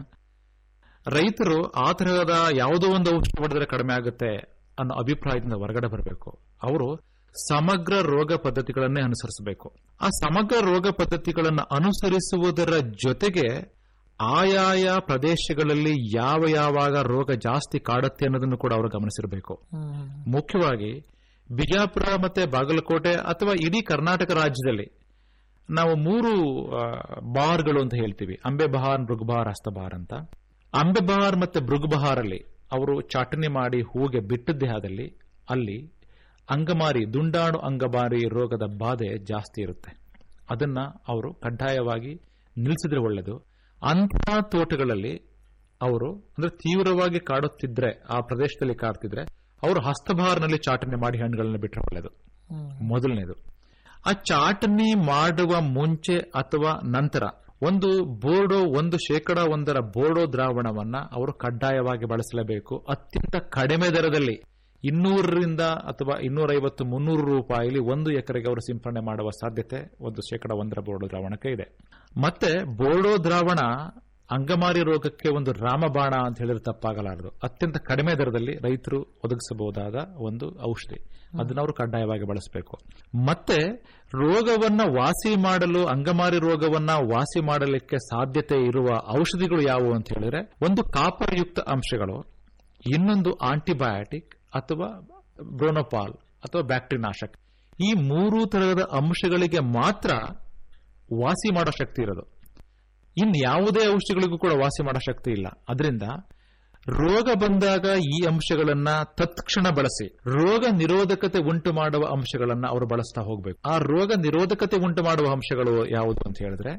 ರೈತರು ಆ ತರಹದ ಯಾವುದೋ ಒಂದು ಔಷಧಿ ಹೊಡೆದ್ರೆ ಕಡಿಮೆ ಆಗುತ್ತೆ ಅನ್ನೋ ಅಭಿಪ್ರಾಯದಿಂದ ಹೊರಗಡೆ ಬರಬೇಕು ಅವರು ಸಮಗ್ರ ರೋಗ ಪದ್ಧತಿಗಳನ್ನೇ ಅನುಸರಿಸಬೇಕು ಆ ಸಮಗ್ರ ರೋಗ ಪದ್ಧತಿಗಳನ್ನು ಅನುಸರಿಸುವುದರ ಜೊತೆಗೆ ಆಯಾಯ ಪ್ರದೇಶಗಳಲ್ಲಿ ಯಾವ ಯಾವಾಗ ರೋಗ ಜಾಸ್ತಿ ಕಾಡುತ್ತೆ ಅನ್ನೋದನ್ನು ಕೂಡ ಅವರು ಗಮನಿಸಿರಬೇಕು ಮುಖ್ಯವಾಗಿ ಬಿಜಾಪುರ ಮತ್ತೆ ಬಾಗಲಕೋಟೆ ಅಥವಾ ಇಡೀ ಕರ್ನಾಟಕ ರಾಜ್ಯದಲ್ಲಿ ನಾವು ಮೂರು ಆ, ಬಹಾರ್ಗಳು ಅಂತ ಹೇಳ್ತೀವಿ ಅಂಬೆ ಬಹಾರ್ ಮೃಗಬಹಾರ್ ಹಸ್ತಬಹಾರ್ ಅಂತ ಅಂಬೆ ಬಹಾರ್ ಮತ್ತೆ ಮೃಗಬಹಾರಲ್ಲಿ ಅವರು ಚಾಟನೆ ಮಾಡಿ ಹೂಗೆ ಬಿಟ್ಟದ್ದೇ ಆದಲ್ಲಿ ಅಲ್ಲಿ ಅಂಗಮಾರಿ ದುಂಡಾಣು ಅಂಗಮಾರಿ ರೋಗದ ಬಾಧೆ ಜಾಸ್ತಿ ಇರುತ್ತೆ ಅದನ್ನ ಅವರು ಕಡ್ಡಾಯವಾಗಿ ನಿಲ್ಲಿಸಿದ್ರೆ ಒಳ್ಳೆಯದು ಅಂತಹ ತೋಟಗಳಲ್ಲಿ ಅವರು ಅಂದ್ರೆ ತೀವ್ರವಾಗಿ ಕಾಡುತ್ತಿದ್ರೆ ಆ ಪ್ರದೇಶದಲ್ಲಿ ಕಾಡ್ತಿದ್ರೆ ಅವರು ಹಸ್ತಭಾರನಲ್ಲಿ ಚಾಟನೆ ಮಾಡಿ ಹಣ್ಣುಗಳನ್ನ ಬಿಟ್ಟರೆ ಒಳ್ಳೆಯದು ಮೊದಲನೇದು ಆ ಚಾಟನಿ ಮಾಡುವ ಮುಂಚೆ ಅಥವಾ ನಂತರ ಒಂದು ಬೋರ್ಡೋ ಒಂದು ಶೇಕಡ ಒಂದರ ಬೋರ್ಡೋ ದ್ರಾವಣವನ್ನ ಅವರು ಕಡ್ಡಾಯವಾಗಿ ಬಳಸಲೇಬೇಕು ಅತ್ಯಂತ ಕಡಿಮೆ ದರದಲ್ಲಿ ಇನ್ನೂರರಿಂದ ಅಥವಾ ಇನ್ನೂರೈವತ್ತು ಮುನ್ನೂರು ರೂಪಾಯಿಲಿ ಒಂದು ಎಕರೆಗೆ ಅವರು ಸಿಂಪಡಣೆ ಮಾಡುವ ಸಾಧ್ಯತೆ ಒಂದು ಶೇಕಡ ಒಂದರ ಬೋರ್ಡೋ ದ್ರಾವಣಕ್ಕೆ ಇದೆ ಮತ್ತೆ ಬೋರ್ಡೋ ದ್ರಾವಣ ಅಂಗಮಾರಿ ರೋಗಕ್ಕೆ ಒಂದು ರಾಮಬಾಣ ಅಂತ ಹೇಳಿದ್ರೆ ತಪ್ಪಾಗಲಾರದು ಅತ್ಯಂತ ಕಡಿಮೆ ದರದಲ್ಲಿ ರೈತರು ಒದಗಿಸಬಹುದಾದ ಒಂದು ಔಷಧಿ ಅದನ್ನ ಅವರು ಕಡ್ಡಾಯವಾಗಿ ಬಳಸಬೇಕು ಮತ್ತೆ ರೋಗವನ್ನ ವಾಸಿ ಮಾಡಲು ಅಂಗಮಾರಿ ರೋಗವನ್ನ ವಾಸಿ ಮಾಡಲಿಕ್ಕೆ ಸಾಧ್ಯತೆ ಇರುವ ಔಷಧಿಗಳು ಯಾವುವು ಅಂತ ಹೇಳಿದ್ರೆ ಒಂದು ಕಾಪರ್ ಯುಕ್ತ ಅಂಶಗಳು ಇನ್ನೊಂದು ಆಂಟಿಬಯಾಟಿಕ್ ಅಥವಾ ಬ್ರೋನೋಪಾಲ್ ಅಥವಾ ಬ್ಯಾಕ್ಟೀರಿಯಾ ನಾಶಕ ಈ ಮೂರು ತರಹದ ಅಂಶಗಳಿಗೆ ಮಾತ್ರ ವಾಸಿ ಮಾಡೋ ಶಕ್ತಿ ಇರೋದು ಇನ್ ಯಾವುದೇ ಔಷಧಿಗಳಿಗೂ ಕೂಡ ವಾಸಿ ಮಾಡೋ ಶಕ್ತಿ ಇಲ್ಲ ಅದರಿಂದ ರೋಗ ಬಂದಾಗ ಈ ಅಂಶಗಳನ್ನ ತತ್ಕ್ಷಣ ಬಳಸಿ ರೋಗ ನಿರೋಧಕತೆ ಉಂಟು ಮಾಡುವ ಅಂಶಗಳನ್ನ ಅವರು ಬಳಸ್ತಾ ಹೋಗಬೇಕು ಆ ರೋಗ ನಿರೋಧಕತೆ ಉಂಟು ಮಾಡುವ ಅಂಶಗಳು ಯಾವುದು ಅಂತ ಹೇಳಿದ್ರೆ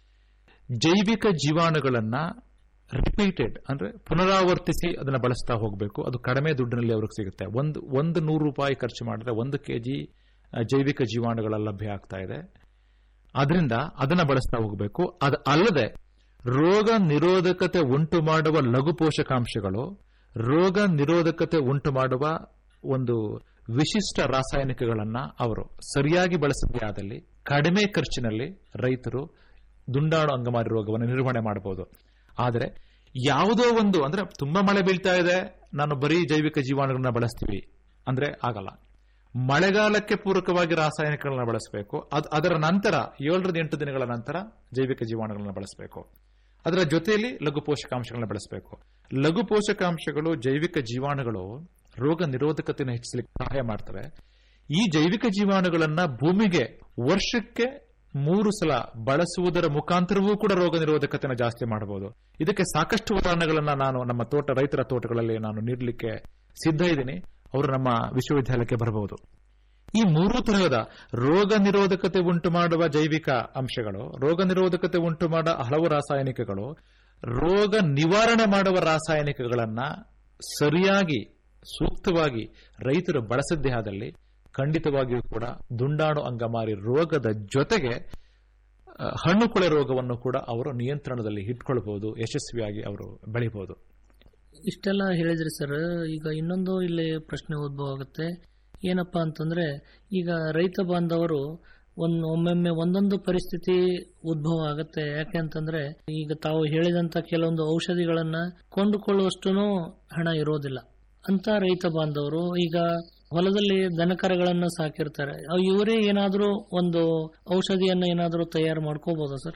ಜೈವಿಕ ಜೀವಾಣುಗಳನ್ನ ರಿಪೀಟೆಡ್ ಅಂದ್ರೆ ಪುನರಾವರ್ತಿಸಿ ಅದನ್ನ ಬಳಸ್ತಾ ಹೋಗಬೇಕು ಅದು ಕಡಿಮೆ ದುಡ್ಡಿನಲ್ಲಿ ಅವ್ರಿಗೆ ಸಿಗುತ್ತೆ ಒಂದು ಒಂದು ನೂರು ರೂಪಾಯಿ ಖರ್ಚು ಮಾಡಿದ್ರೆ ಒಂದು ಕೆಜಿ ಜೈವಿಕ ಜೀವಾಣುಗಳ ಲಭ್ಯ ಆಗ್ತಾ ಇದೆ ಅದರಿಂದ ಅದನ್ನ ಬಳಸ್ತಾ ಹೋಗಬೇಕು ಅದು ಅಲ್ಲದೆ ರೋಗ ನಿರೋಧಕತೆ ಉಂಟು ಮಾಡುವ ಲಘು ಪೋಷಕಾಂಶಗಳು ರೋಗ ನಿರೋಧಕತೆ ಉಂಟು ಮಾಡುವ ಒಂದು ವಿಶಿಷ್ಟ ರಾಸಾಯನಿಕಗಳನ್ನ ಅವರು ಸರಿಯಾಗಿ ಬಳಸಿದ್ದೇ ಆದಲ್ಲಿ ಕಡಿಮೆ ಖರ್ಚಿನಲ್ಲಿ ರೈತರು ದುಂಡಾಣು ಅಂಗಮಾರಿ ರೋಗವನ್ನು ನಿರ್ವಹಣೆ ಮಾಡಬಹುದು ಆದರೆ ಯಾವುದೋ ಒಂದು ಅಂದ್ರೆ ತುಂಬಾ ಮಳೆ ಬೀಳ್ತಾ ಇದೆ ನಾನು ಬರೀ ಜೈವಿಕ ಜೀವಾಣುಗಳನ್ನ ಬಳಸ್ತೀವಿ ಅಂದ್ರೆ ಆಗಲ್ಲ ಮಳೆಗಾಲಕ್ಕೆ ಪೂರಕವಾಗಿ ರಾಸಾಯನಿಕಗಳನ್ನ ಬಳಸಬೇಕು ಅದು ಅದರ ನಂತರ ಏಳರಿಂದ ಎಂಟು ದಿನಗಳ ನಂತರ ಜೈವಿಕ ಜೀವಾಣುಗಳನ್ನ ಬಳಸಬೇಕು ಅದರ ಜೊತೆಯಲ್ಲಿ ಲಘು ಪೋಷಕಾಂಶಗಳನ್ನ ಬಳಸಬೇಕು ಲಘು ಪೋಷಕಾಂಶಗಳು ಜೈವಿಕ ಜೀವಾಣುಗಳು ರೋಗ ನಿರೋಧಕತೆಯನ್ನು ಹೆಚ್ಚಿಸಲಿಕ್ಕೆ ಸಹಾಯ ಮಾಡ್ತವೆ ಈ ಜೈವಿಕ ಜೀವಾಣುಗಳನ್ನ ಭೂಮಿಗೆ ವರ್ಷಕ್ಕೆ ಮೂರು ಸಲ ಬಳಸುವುದರ ಮುಖಾಂತರವೂ ಕೂಡ ರೋಗ ನಿರೋಧಕತೆಯನ್ನು ಜಾಸ್ತಿ ಮಾಡಬಹುದು ಇದಕ್ಕೆ ಸಾಕಷ್ಟು ಉದಾಹರಣೆಗಳನ್ನ ನಾನು ನಮ್ಮ ತೋಟ ರೈತರ ತೋಟಗಳಲ್ಲಿ ನಾನು ನೀಡಲಿಕ್ಕೆ ಸಿದ್ಧ ಇದ್ದೀನಿ ಅವರು ನಮ್ಮ ವಿಶ್ವವಿದ್ಯಾಲಯಕ್ಕೆ ಬರಬಹುದು ಈ ಮೂರು ತರಹದ ರೋಗ ನಿರೋಧಕತೆ ಉಂಟು ಮಾಡುವ ಜೈವಿಕ ಅಂಶಗಳು ರೋಗ ನಿರೋಧಕತೆ ಉಂಟು ಮಾಡುವ ಹಲವು ರಾಸಾಯನಿಕಗಳು ರೋಗ ನಿವಾರಣೆ ಮಾಡುವ ರಾಸಾಯನಿಕಗಳನ್ನ ಸರಿಯಾಗಿ ಸೂಕ್ತವಾಗಿ ರೈತರು ಬಳಸದ್ದೇ ಆದಲ್ಲಿ ಖಂಡಿತವಾಗಿಯೂ ಕೂಡ ದುಂಡಾಣು ಅಂಗಮಾರಿ ರೋಗದ ಜೊತೆಗೆ ಆ, ಹಣ್ಣು ಕೊಳೆ ರೋಗವನ್ನು ಕೂಡ ಅವರು ನಿಯಂತ್ರಣದಲ್ಲಿ ಇಟ್ಕೊಳ್ಬಹುದು ಯಶಸ್ವಿಯಾಗಿ ಅವರು ಬೆಳಿಬಹುದು ಇಷ್ಟೆಲ್ಲ ಹೇಳಿದ್ರಿ ಸರ್ ಈಗ ಇನ್ನೊಂದು ಇಲ್ಲಿ ಪ್ರಶ್ನೆ ಉದ್ಭವ ಆಗುತ್ತೆ ಏನಪ್ಪಾ ಅಂತಂದ್ರೆ ಈಗ ರೈತ ಬಾಂಧವರು ಒಂದ್ ಒಮ್ಮೊಮ್ಮೆ ಒಂದೊಂದು ಪರಿಸ್ಥಿತಿ ಉದ್ಭವ ಆಗುತ್ತೆ ಯಾಕೆ ಅಂತಂದ್ರೆ ಈಗ ತಾವು ಹೇಳಿದಂತ ಕೆಲವೊಂದು ಔಷಧಿಗಳನ್ನ ಕೊಂಡುಕೊಳ್ಳುವಷ್ಟು ಹಣ ಇರೋದಿಲ್ಲ ಅಂತ ರೈತ ಬಾಂಧವರು ಈಗ ಹೊಲದಲ್ಲಿ ದನಕರಗಳನ್ನ ಸಾಕಿರ್ತಾರೆ ಅವ್ ಇವರೇ ಏನಾದ್ರೂ ಒಂದು ಔಷಧಿಯನ್ನ ಏನಾದ್ರೂ ತಯಾರು ಮಾಡ್ಕೋಬಹುದಾ ಸರ್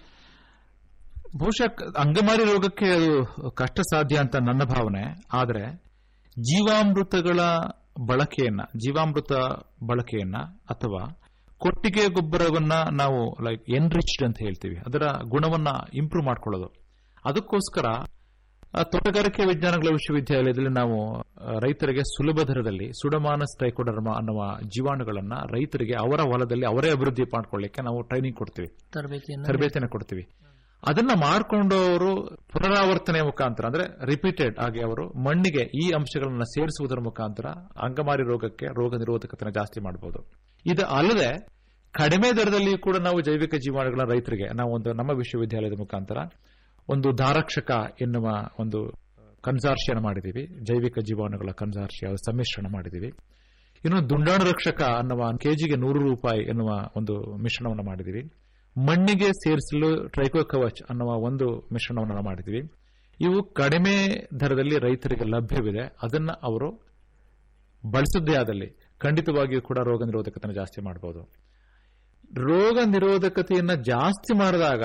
ಬಹುಶಃ ಕ- ಅಂಗಮಾರಿ ರೋಗಕ್ಕೆ ಅದು ಕಷ್ಟ ಸಾಧ್ಯ ಅಂತ ನನ್ನ ಭಾವನೆ ಆದರೆ ಜೀವಾಮೃತಗಳ ಬಳಕೆಯನ್ನ ಜೀವಾಮೃತ ಬಳಕೆಯನ್ನ ಅಥವಾ ಕೊಟ್ಟಿಗೆ ಗೊಬ್ಬರವನ್ನ ನಾವು ಲೈಕ್ ಎನ್ರಿಚ್ಡ್ ಅಂತ ಹೇಳ್ತೀವಿ ಅದರ ಗುಣವನ್ನ ಇಂಪ್ರೂವ್ ಮಾಡ್ಕೊಳ್ಳೋದು ಅದಕ್ಕೋಸ್ಕರ ಆ, ತೋಟಗಾರಿಕೆ ವಿಜ್ಞಾನಗಳ ವಿಶ್ವವಿದ್ಯಾಲಯದಲ್ಲಿ ನಾವು ಆ, ರೈತರಿಗೆ ಸುಲಭ ದರದಲ್ಲಿ ಸುಡಮಾನಸ್ ಟ್ರೈಕೋಡರ್ಮ ಅನ್ನುವ ಜೀವಾಣುಗಳನ್ನ ರೈತರಿಗೆ ಅವರ ಹೊಲದಲ್ಲಿ ಅವರೇ ಅಭಿವೃದ್ಧಿ ಮಾಡ್ಕೊಳ್ಳಿಕ್ಕೆ ನಾವು ಟ್ರೈನಿಂಗ್ ಕೊಡ್ತೀವಿ ತರಬೇತಿಯನ್ನ ತರಬೇತಿಯನ್ನು ಕೊಡ್ತೀವಿ ಅದನ್ನ ಮಾಡಿಕೊಂಡು ಅವರು ಪುನರಾವರ್ತನೆ ಮುಖಾಂತರ ಅಂದ್ರೆ ರಿಪೀಟೆಡ್ ಆಗಿ ಅವರು ಮಣ್ಣಿಗೆ ಈ ಅಂಶಗಳನ್ನ ಸೇರಿಸುವುದರ ಮುಖಾಂತರ ಅಂಗಮಾರಿ ರೋಗಕ್ಕೆ ರೋಗ ನಿರೋಧಕತೆಯನ್ನು ಜಾಸ್ತಿ ಮಾಡಬಹುದು ಇದು ಅಲ್ಲದೆ ಕಡಿಮೆ ದರದಲ್ಲಿ ಕೂಡ ನಾವು ಜೈವಿಕ ಜೀವಾಣುಗಳ ರೈತರಿಗೆ ನಾವು ಒಂದು ನಮ್ಮ ವಿಶ್ವವಿದ್ಯಾಲಯದ ಮುಖಾಂತರ ಒಂದು ಧಾರಕ್ಷಕ ಎನ್ನುವ ಒಂದು ಕನ್ಸಾರ್ಷಿಯನ ಮಾಡಿದೀವಿ ಜೈವಿಕ ಜೀವಾಣುಗಳ ಕನ್ಸಾರ್ಷಿಯ ಸಮ್ಮಿಶ್ರಣ ಮಾಡಿದೀವಿ ಇನ್ನು ದುಂಡಾಣು ರಕ್ಷಕ ಅನ್ನುವ ಕೆಜಿಗೆ ನೂರು ರೂಪಾಯಿ ಎನ್ನುವ ಒಂದು ಮಿಶ್ರಣವನ್ನು ಮಾಡಿದೀವಿ ಮಣ್ಣಿಗೆ ಸೇರಿಸಲು ಟ್ರೈಕೋ ಕವಚ್ ಅನ್ನುವ ಒಂದು ಮಿಶ್ರಣವನ್ನು ನಾವು ಮಾಡಿದ್ವಿ ಇವು ಕಡಿಮೆ ದರದಲ್ಲಿ ರೈತರಿಗೆ ಲಭ್ಯವಿದೆ ಅದನ್ನ ಅವರು ಬಳಸದ್ದೇ ಆದಲ್ಲಿ ಖಂಡಿತವಾಗಿಯೂ ಕೂಡ ರೋಗ ನಿರೋಧಕತೆಯನ್ನು ಜಾಸ್ತಿ ಮಾಡಬಹುದು ರೋಗ ನಿರೋಧಕತೆಯನ್ನ ಜಾಸ್ತಿ ಮಾಡಿದಾಗ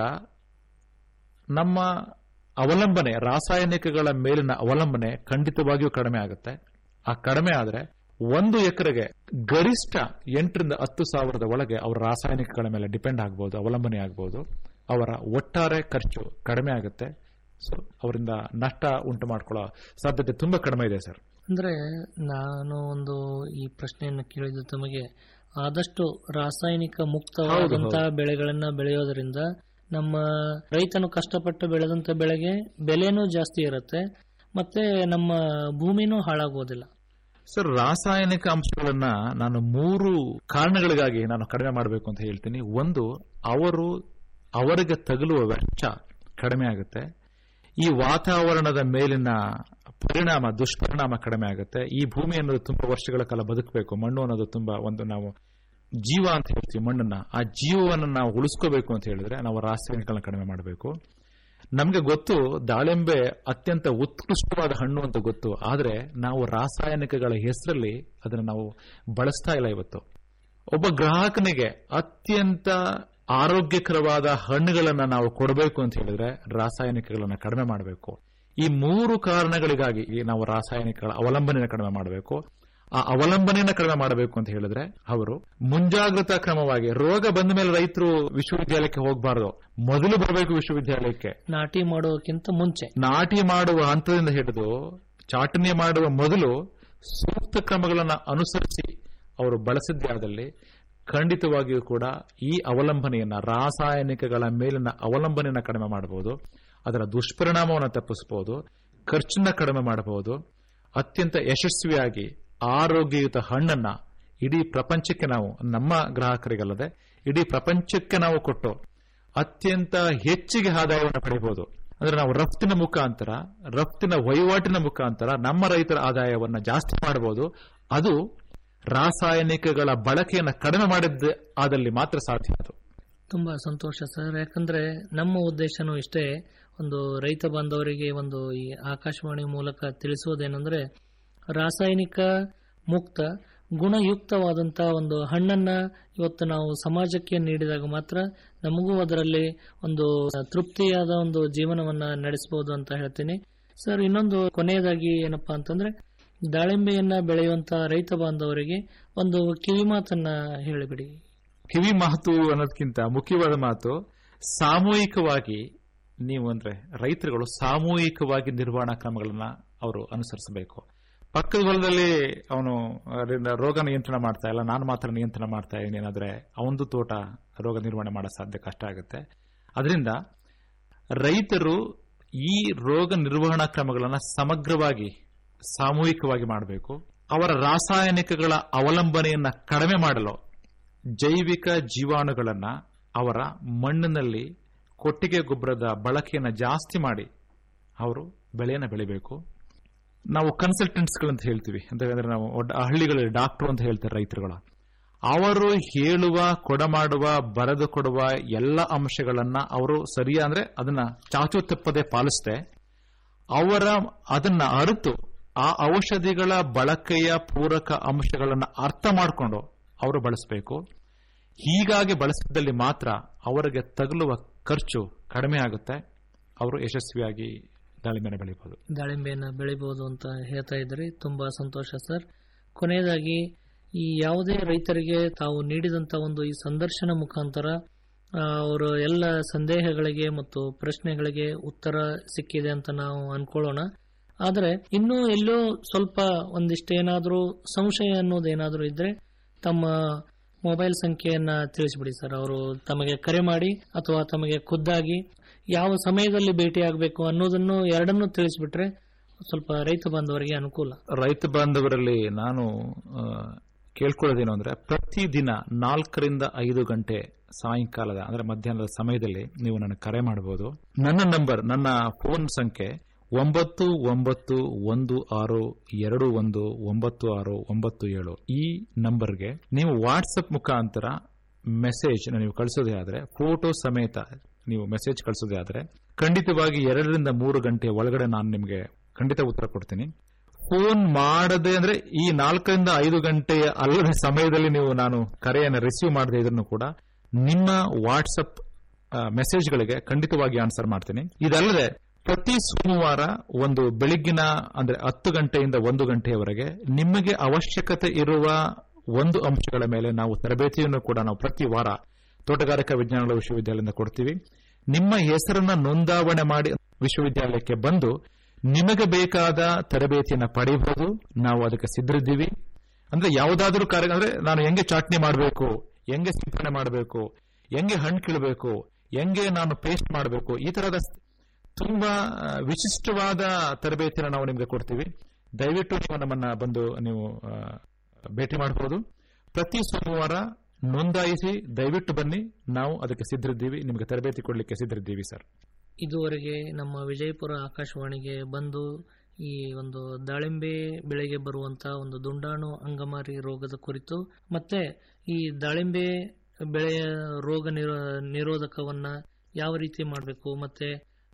ನಮ್ಮ ಅವಲಂಬನೆ ರಾಸಾಯನಿಕಗಳ ಮೇಲಿನ ಅವಲಂಬನೆ ಖಂಡಿತವಾಗಿಯೂ ಕಡಿಮೆ ಆಗುತ್ತೆ ಆ ಕಡಿಮೆ ಆದರೆ ಒಂದು ಎಕರೆಗೆ ಗರಿಷ್ಠ ಎಂಟರಿಂದ ಹತ್ತು ಸಾವಿರದ ಒಳಗೆ ಅವರ ರಾಸಾಯನಿಕಗಳ ಮೇಲೆ ಡಿಪೆಂಡ್ ಆಗಬಹುದು ಅವಲಂಬನೆ ಆಗಬಹುದು ಅವರ ಒಟ್ಟಾರೆ ಖರ್ಚು ಕಡಿಮೆ ಆಗುತ್ತೆ ಸೊ ಅವರಿಂದ ನಷ್ಟ ಉಂಟು ಮಾಡ್ಕೊಳ್ಳೋ ಸಾಧ್ಯತೆ ತುಂಬಾ ಕಡಿಮೆ ಇದೆ ಸರ್ ಅಂದ್ರೆ ನಾನು ಒಂದು ಈ ಪ್ರಶ್ನೆಯನ್ನು ಕೇಳಿದ ತಮಗೆ ಆದಷ್ಟು ರಾಸಾಯನಿಕ ಮುಕ್ತವಾದಂತಹ ಬೆಳೆಗಳನ್ನ ಬೆಳೆಯೋದ್ರಿಂದ ನಮ್ಮ ರೈತನು ಕಷ್ಟಪಟ್ಟು ಬೆಳೆದಂತ ಬೆಳೆಗೆ ಬೆಲೆನೂ ಜಾಸ್ತಿ ಇರುತ್ತೆ ಮತ್ತೆ ನಮ್ಮ ಭೂಮಿನೂ ಹಾಳಾಗೋದಿಲ್ಲ ಸರ್ ರಾಸಾಯನಿಕ ಅಂಶಗಳನ್ನ ನಾನು ಮೂರು ಕಾರಣಗಳಿಗಾಗಿ ನಾನು ಕಡಿಮೆ ಮಾಡಬೇಕು ಅಂತ ಹೇಳ್ತೀನಿ ಒಂದು ಅವರು ಅವರಿಗೆ ತಗುಲುವ ವೆಚ್ಚ ಕಡಿಮೆ ಆಗುತ್ತೆ ಈ ವಾತಾವರಣದ ಮೇಲಿನ ಪರಿಣಾಮ ದುಷ್ಪರಿಣಾಮ ಕಡಿಮೆ ಆಗುತ್ತೆ ಈ ಭೂಮಿ ಅನ್ನೋದು ತುಂಬಾ ವರ್ಷಗಳ ಕಾಲ ಬದುಕಬೇಕು ಮಣ್ಣು ಅನ್ನೋದು ತುಂಬಾ ಒಂದು ನಾವು ಜೀವ ಅಂತ ಹೇಳ್ತೀವಿ ಮಣ್ಣನ್ನ ಆ ಜೀವವನ್ನು ನಾವು ಉಳಿಸ್ಕೋಬೇಕು ಅಂತ ಹೇಳಿದ್ರೆ ನಾವು ರಾಸಾಯನಿಕಗಳನ್ನ ಕಡಿಮೆ ಮಾಡಬೇಕು ನಮಗೆ ಗೊತ್ತು ದಾಳಿಂಬೆ ಅತ್ಯಂತ ಉತ್ಕೃಷ್ಟವಾದ ಹಣ್ಣು ಅಂತ ಗೊತ್ತು ಆದ್ರೆ ನಾವು ರಾಸಾಯನಿಕಗಳ ಹೆಸರಲ್ಲಿ ಅದನ್ನು ನಾವು ಬಳಸ್ತಾ ಇಲ್ಲ ಇವತ್ತು ಒಬ್ಬ ಗ್ರಾಹಕನಿಗೆ ಅತ್ಯಂತ ಆರೋಗ್ಯಕರವಾದ ಹಣ್ಣುಗಳನ್ನ ನಾವು ಕೊಡಬೇಕು ಅಂತ ಹೇಳಿದ್ರೆ ರಾಸಾಯನಿಕಗಳನ್ನ ಕಡಿಮೆ ಮಾಡಬೇಕು ಈ ಮೂರು ಕಾರಣಗಳಿಗಾಗಿ ಈ ನಾವು ರಾಸಾಯನಿಕಗಳ ಅವಲಂಬನೆಯನ್ನು ಕಡಿಮೆ ಮಾಡಬೇಕು ಆ ಅವಲಂಬನೆಯನ್ನ ಕಡಿಮೆ ಮಾಡಬೇಕು ಅಂತ ಹೇಳಿದ್ರೆ ಅವರು ಮುಂಜಾಗ್ರತಾ ಕ್ರಮವಾಗಿ ರೋಗ ಬಂದ ಮೇಲೆ ರೈತರು ವಿಶ್ವವಿದ್ಯಾಲಯಕ್ಕೆ ಹೋಗಬಾರದು ಮೊದಲು ಬರಬೇಕು ವಿಶ್ವವಿದ್ಯಾಲಯಕ್ಕೆ ನಾಟಿ ಮಾಡೋಕ್ಕಿಂತ ಮುಂಚೆ ನಾಟಿ ಮಾಡುವ ಹಂತದಿಂದ ಹಿಡಿದು ಚಾಟನೆ ಮಾಡುವ ಮೊದಲು ಸೂಕ್ತ ಕ್ರಮಗಳನ್ನು ಅನುಸರಿಸಿ ಅವರು ಬಳಸಿದ್ದೇ ಆದಲ್ಲಿ ಖಂಡಿತವಾಗಿಯೂ ಕೂಡ ಈ ಅವಲಂಬನೆಯನ್ನ ರಾಸಾಯನಿಕಗಳ ಮೇಲಿನ ಅವಲಂಬನೆಯನ್ನ ಕಡಿಮೆ ಮಾಡಬಹುದು ಅದರ ದುಷ್ಪರಿಣಾಮವನ್ನು ತಪ್ಪಿಸಬಹುದು ಖರ್ಚನ್ನ ಕಡಿಮೆ ಮಾಡಬಹುದು ಅತ್ಯಂತ ಯಶಸ್ವಿಯಾಗಿ ಆರೋಗ್ಯಯುತ ಹಣ್ಣನ್ನ ಇಡೀ ಪ್ರಪಂಚಕ್ಕೆ ನಾವು ನಮ್ಮ ಗ್ರಾಹಕರಿಗಲ್ಲದೆ ಇಡೀ ಪ್ರಪಂಚಕ್ಕೆ ನಾವು ಕೊಟ್ಟು ಅತ್ಯಂತ ಹೆಚ್ಚಿಗೆ ಆದಾಯವನ್ನು ಪಡೆಯಬಹುದು ಅಂದ್ರೆ ನಾವು ರಫ್ತಿನ ಮುಖಾಂತರ ರಫ್ತಿನ ವಹಿವಾಟಿನ ಮುಖಾಂತರ ನಮ್ಮ ರೈತರ ಆದಾಯವನ್ನ ಜಾಸ್ತಿ ಮಾಡಬಹುದು ಅದು ರಾಸಾಯನಿಕಗಳ ಬಳಕೆಯನ್ನು ಕಡಿಮೆ ಮಾಡಿದ್ದ ಆದಲ್ಲಿ ಮಾತ್ರ ಸಾಧ್ಯ ಅದು ತುಂಬಾ ಸಂತೋಷ ಸರ್ ಯಾಕಂದ್ರೆ ನಮ್ಮ ಉದ್ದೇಶನೂ ಇಷ್ಟೇ ಒಂದು ರೈತ ಬಾಂಧವರಿಗೆ ಒಂದು ಈ ಆಕಾಶವಾಣಿ ಮೂಲಕ ತಿಳಿಸುವುದೇನೆಂದ್ರೆ ರಾಸಾಯನಿಕ ಮುಕ್ತ ಗುಣಯುಕ್ತವಾದಂತಹ ಒಂದು ಹಣ್ಣನ್ನ ಇವತ್ತು ನಾವು ಸಮಾಜಕ್ಕೆ ನೀಡಿದಾಗ ಮಾತ್ರ ನಮಗೂ ಅದರಲ್ಲಿ ಒಂದು ತೃಪ್ತಿಯಾದ ಒಂದು ಜೀವನವನ್ನ ನಡೆಸಬಹುದು ಅಂತ ಹೇಳ್ತೀನಿ ಸರ್ ಇನ್ನೊಂದು ಕೊನೆಯದಾಗಿ ಏನಪ್ಪಾ ಅಂತಂದ್ರೆ ದಾಳಿಂಬೆಯನ್ನ ಬೆಳೆಯುವಂತ ರೈತ ಬಾಂಧವರಿಗೆ ಒಂದು ಕಿವಿ ಮಾತನ್ನ ಹೇಳಿಬಿಡಿ ಕಿವಿ ಮಾತು ಅನ್ನೋದಕ್ಕಿಂತ ಮುಖ್ಯವಾದ ಮಾತು ಸಾಮೂಹಿಕವಾಗಿ ನೀವು ಅಂದ್ರೆ ರೈತರುಗಳು ಸಾಮೂಹಿಕವಾಗಿ ನಿರ್ವಹಣಾ ಕ್ರಮಗಳನ್ನ ಅವರು ಅನುಸರಿಸಬೇಕು ಪಕ್ಕದ ಹೊಲದಲ್ಲಿ ಅವನು ಅದರಿಂದ ರೋಗ ನಿಯಂತ್ರಣ ಮಾಡ್ತಾ ಇಲ್ಲ ನಾನು ಮಾತ್ರ ನಿಯಂತ್ರಣ ಮಾಡ್ತಾ ಇದ್ದೀನಿ ಏನಾದ್ರೆ ಅವನದು ತೋಟ ರೋಗ ನಿರ್ವಹಣೆ ಮಾಡೋ ಸಾಧ್ಯ ಕಷ್ಟ ಆಗುತ್ತೆ ಅದರಿಂದ ರೈತರು ಈ ರೋಗ ನಿರ್ವಹಣಾ ಕ್ರಮಗಳನ್ನ ಸಮಗ್ರವಾಗಿ ಸಾಮೂಹಿಕವಾಗಿ ಮಾಡಬೇಕು ಅವರ ರಾಸಾಯನಿಕಗಳ ಅವಲಂಬನೆಯನ್ನ ಕಡಿಮೆ ಮಾಡಲು ಜೈವಿಕ ಜೀವಾಣುಗಳನ್ನ ಅವರ ಮಣ್ಣಿನಲ್ಲಿ ಕೊಟ್ಟಿಗೆ ಗೊಬ್ಬರದ ಬಳಕೆಯನ್ನು ಜಾಸ್ತಿ ಮಾಡಿ ಅವರು ಬೆಳೆಯನ್ನು ಬೆಳಿಬೇಕು ನಾವು ಕನ್ಸಲ್ಟೆಂಟ್ಸ್ಗಳಂತ ಹೇಳ್ತೀವಿ ಅಂತಂದ್ರೆ ನಾವು ಒಡ್ಡ- ಹಳ್ಳಿಗಳಲ್ಲಿ ಡಾಕ್ಟರ್ ಅಂತ ಹೇಳ್ತಾರೆ ರೈತರುಗಳ ಅವರು ಹೇಳುವ ಕೊಡಮಾಡುವ ಬರೆದು ಕೊಡುವ ಎಲ್ಲ ಅಂಶಗಳನ್ನ ಅವರು ಸರಿಯ ಅಂದ್ರೆ ಅದನ್ನ ಚಾಚು ತಪ್ಪದೆ ಪಾಲಿಸದೆ ಅವರ ಅದನ್ನ ಅರಿತು ಆ ಔಷಧಿಗಳ ಬಳಕೆಯ ಪೂರಕ ಅಂಶಗಳನ್ನು ಅರ್ಥ ಮಾಡಿಕೊಂಡು ಅವರು ಬಳಸಬೇಕು ಹೀಗಾಗಿ ಬಳಸಿದಲ್ಲಿ ಮಾತ್ರ ಅವರಿಗೆ ತಗುಲುವ ಖರ್ಚು ಕಡಿಮೆ ಆಗುತ್ತೆ ಅವರು ಯಶಸ್ವಿಯಾಗಿ ದಾಳಿಂಬೆನ ಬೆಳಿಬಹುದು ದಾಳಿಂಬೆಯನ್ನ ಬೆಳಿಬಹುದು ಅಂತ ಹೇಳ್ತಾ ಇದ್ರಿ ತುಂಬಾ ಸಂತೋಷ ಸರ್ ಕೊನೆಯದಾಗಿ ಈ ಯಾವುದೇ ರೈತರಿಗೆ ತಾವು ನೀಡಿದಂತ ಒಂದು ಈ ಸಂದರ್ಶನ ಮುಖಾಂತರ ಆ, ಅವರ ಎಲ್ಲ ಸಂದೇಹಗಳಿಗೆ ಮತ್ತು ಪ್ರಶ್ನೆಗಳಿಗೆ ಉತ್ತರ ಸಿಕ್ಕಿದೆ ಅಂತ ನಾವು ಅನ್ಕೊಳ್ಳೋಣ ಆದರೆ ಇನ್ನೂ ಎಲ್ಲೋ ಸ್ವಲ್ಪ ಒಂದಿಷ್ಟೇನಾದ್ರೂ ಸಂಶಯ ಅನ್ನೋದೇನಾದ್ರೂ ಇದ್ರೆ ತಮ್ಮ ಮೊಬೈಲ್ ಸಂಖ್ಯೆಯನ್ನ ತಿಳಿಸ್ಬಿಡಿ ಸರ್ ಅವರು ತಮಗೆ ಕರೆ ಮಾಡಿ ಅಥವಾ ತಮಗೆ ಖುದ್ದಾಗಿ ಯಾವ ಸಮಯದಲ್ಲಿ ಭೇಟಿ ಆಗಬೇಕು ಅನ್ನೋದನ್ನು ಎರಡನ್ನೂ ತಿಳಿಸ್ಬಿಟ್ರೆ ಸ್ವಲ್ಪ ರೈತ ಬಾಂಧವರಿಗೆ ಅನುಕೂಲ ರೈತ ಬಾಂಧವರಲ್ಲಿ ನಾನು ಆ, ಕೇಳ್ಕೊಳ್ಳೋದೇನು ಅಂದ್ರೆ ಪ್ರತಿದಿನ ನಾಲ್ಕರಿಂದ ಐದು ಗಂಟೆ ಸಾಯಂಕಾಲದ ಅಂದ್ರೆ ಮಧ್ಯಾಹ್ನದ ಸಮಯದಲ್ಲಿ ನೀವು ನನಗೆ ಕರೆ ಮಾಡಬಹುದು ನನ್ನ ನಂಬರ್ ನನ್ನ ಫೋನ್ ಸಂಖ್ಯೆ ಒಂಬತ್ತು ಒಂಬತ್ತು ಒಂದು ಆರು ಎರಡು ಒಂದು ಒಂಬತ್ತು ಆರು ಒಂಬತ್ತು ಏಳು ಈ ನಂಬರ್ಗೆ ನೀವು ವಾಟ್ಸಪ್ ಮುಖಾಂತರ ಮೆಸೇಜ್ ನೀವು ಕಳಿಸೋದೇ ಆದ್ರೆ ಫೋಟೋ ಸಮೇತ ನೀವು ಮೆಸೇಜ್ ಕಳಿಸೋದೇ ಆದ್ರೆ ಖಂಡಿತವಾಗಿ ಎರಡರಿಂದ ಮೂರು ಗಂಟೆ ಒಳಗಡೆ ನಾನು ನಿಮಗೆ ಖಂಡಿತ ಉತ್ತರ ಕೊಡ್ತೀನಿ ಫೋನ್ ಮಾಡದೆ ಅಂದ್ರೆ ಈ ನಾಲ್ಕರಿಂದ ಐದು ಗಂಟೆಯ ಅಲ್ಲದ ಸಮಯದಲ್ಲಿ ನೀವು ನಾನು ಕರೆಯನ್ನು ರಿಸೀವ್ ಮಾಡದೇ ಇದ್ರೂ ಕೂಡ ನಿಮ್ಮ ವಾಟ್ಸಪ್ ಮೆಸೇಜ್ಗಳಿಗೆ ಖಂಡಿತವಾಗಿ ಆನ್ಸರ್ ಮಾಡ್ತೀನಿ ಇದಲ್ಲದೆ ಪ್ರತಿ ಸೋಮವಾರ ಒಂದು ಬೆಳಿಗ್ಗಿನ ಅಂದ್ರೆ ಹತ್ತು ಗಂಟೆಯಿಂದ ಒಂದು ಗಂಟೆಯವರೆಗೆ ನಿಮಗೆ ಅವಶ್ಯಕತೆ ಇರುವ ಒಂದು ಅಂಶಗಳ ಮೇಲೆ ನಾವು ತರಬೇತಿಯನ್ನು ಕೂಡ ನಾವು ಪ್ರತಿ ವಾರ ತೋಟಗಾರಿಕಾ ವಿಜ್ಞಾನಗಳ ವಿಶ್ವವಿದ್ಯಾಲಯದಿಂದ ಕೊಡ್ತೀವಿ ನಿಮ್ಮ ಹೆಸರನ್ನ ನೋಂದಾವಣೆ ಮಾಡಿ ವಿಶ್ವವಿದ್ಯಾಲಯಕ್ಕೆ ಬಂದು ನಿಮಗೆ ಬೇಕಾದ ತರಬೇತಿಯನ್ನು ಪಡೆಯಬಹುದು ನಾವು ಅದಕ್ಕೆ ಸಿದ್ಧರಿದ್ದೀವಿ ಅಂದ್ರೆ ಯಾವುದಾದ್ರೂ ಕಾರ್ಯ ಅಂದ್ರೆ ನಾನು ಹೆಂಗೆ ಚಾಟ್ನಿ ಮಾಡಬೇಕು ಹೆಂಗೆ ಸಿಂಪಡಣೆ ಮಾಡಬೇಕು ಹೆಂಗೆ ಹಣ್ಣು ಕೀಳಬೇಕು ಹೆಂಗೆ ನಾನು ಪೇಸ್ಟ್ ಮಾಡಬೇಕು ಈ ತರದ ಸ್- ತುಂಬಾ ಆ, ವಿಶಿಷ್ಟವಾದ ತರಬೇತಿಯನ್ನು ನಾವು ನಿಮಗೆ ಕೊಡ್ತೀವಿ ದಯವಿಟ್ಟು ನೀವು ನಮ್ಮನ್ನ ಬಂದು ನೀವು ಆ, ಭೇಟಿ ಮಾಡಬಹುದು ಪ್ರತಿ ಸೋಮವಾರ ನೋಂದಾಯಿಸಿ ದಯವಿಟ್ಟು ಬನ್ನಿ ನಾವು ಅದಕ್ಕೆ ಸಿದ್ಧರಿದ್ದೀವಿ ನಿಮಗೆ ತರಬೇತಿ ಕೊಡಲಿಕ್ಕೆ ಸಿದ್ಧರಿದ್ದೀವಿ ಸರ್ ಇದುವರೆಗೆ ನಮ್ಮ ವಿಜಯಪುರ ಆಕಾಶವಾಣಿಗೆ ಬಂದು ಈ ಒಂದು ದಾಳಿಂಬೆ ಬೆಳೆಗೆ ಬರುವಂತಹ ಒಂದು ದುಂಡಾಣು ಅಂಗಮಾರಿ ರೋಗದ ಕುರಿತು ಮತ್ತೆ ಈ ದಾಳಿಂಬೆ ಬೆಳೆಯ ರೋಗ ನಿರೋ- ನಿರೋಧಕವನ್ನ ಯಾವ ರೀತಿ ಮಾಡಬೇಕು ಮತ್ತೆ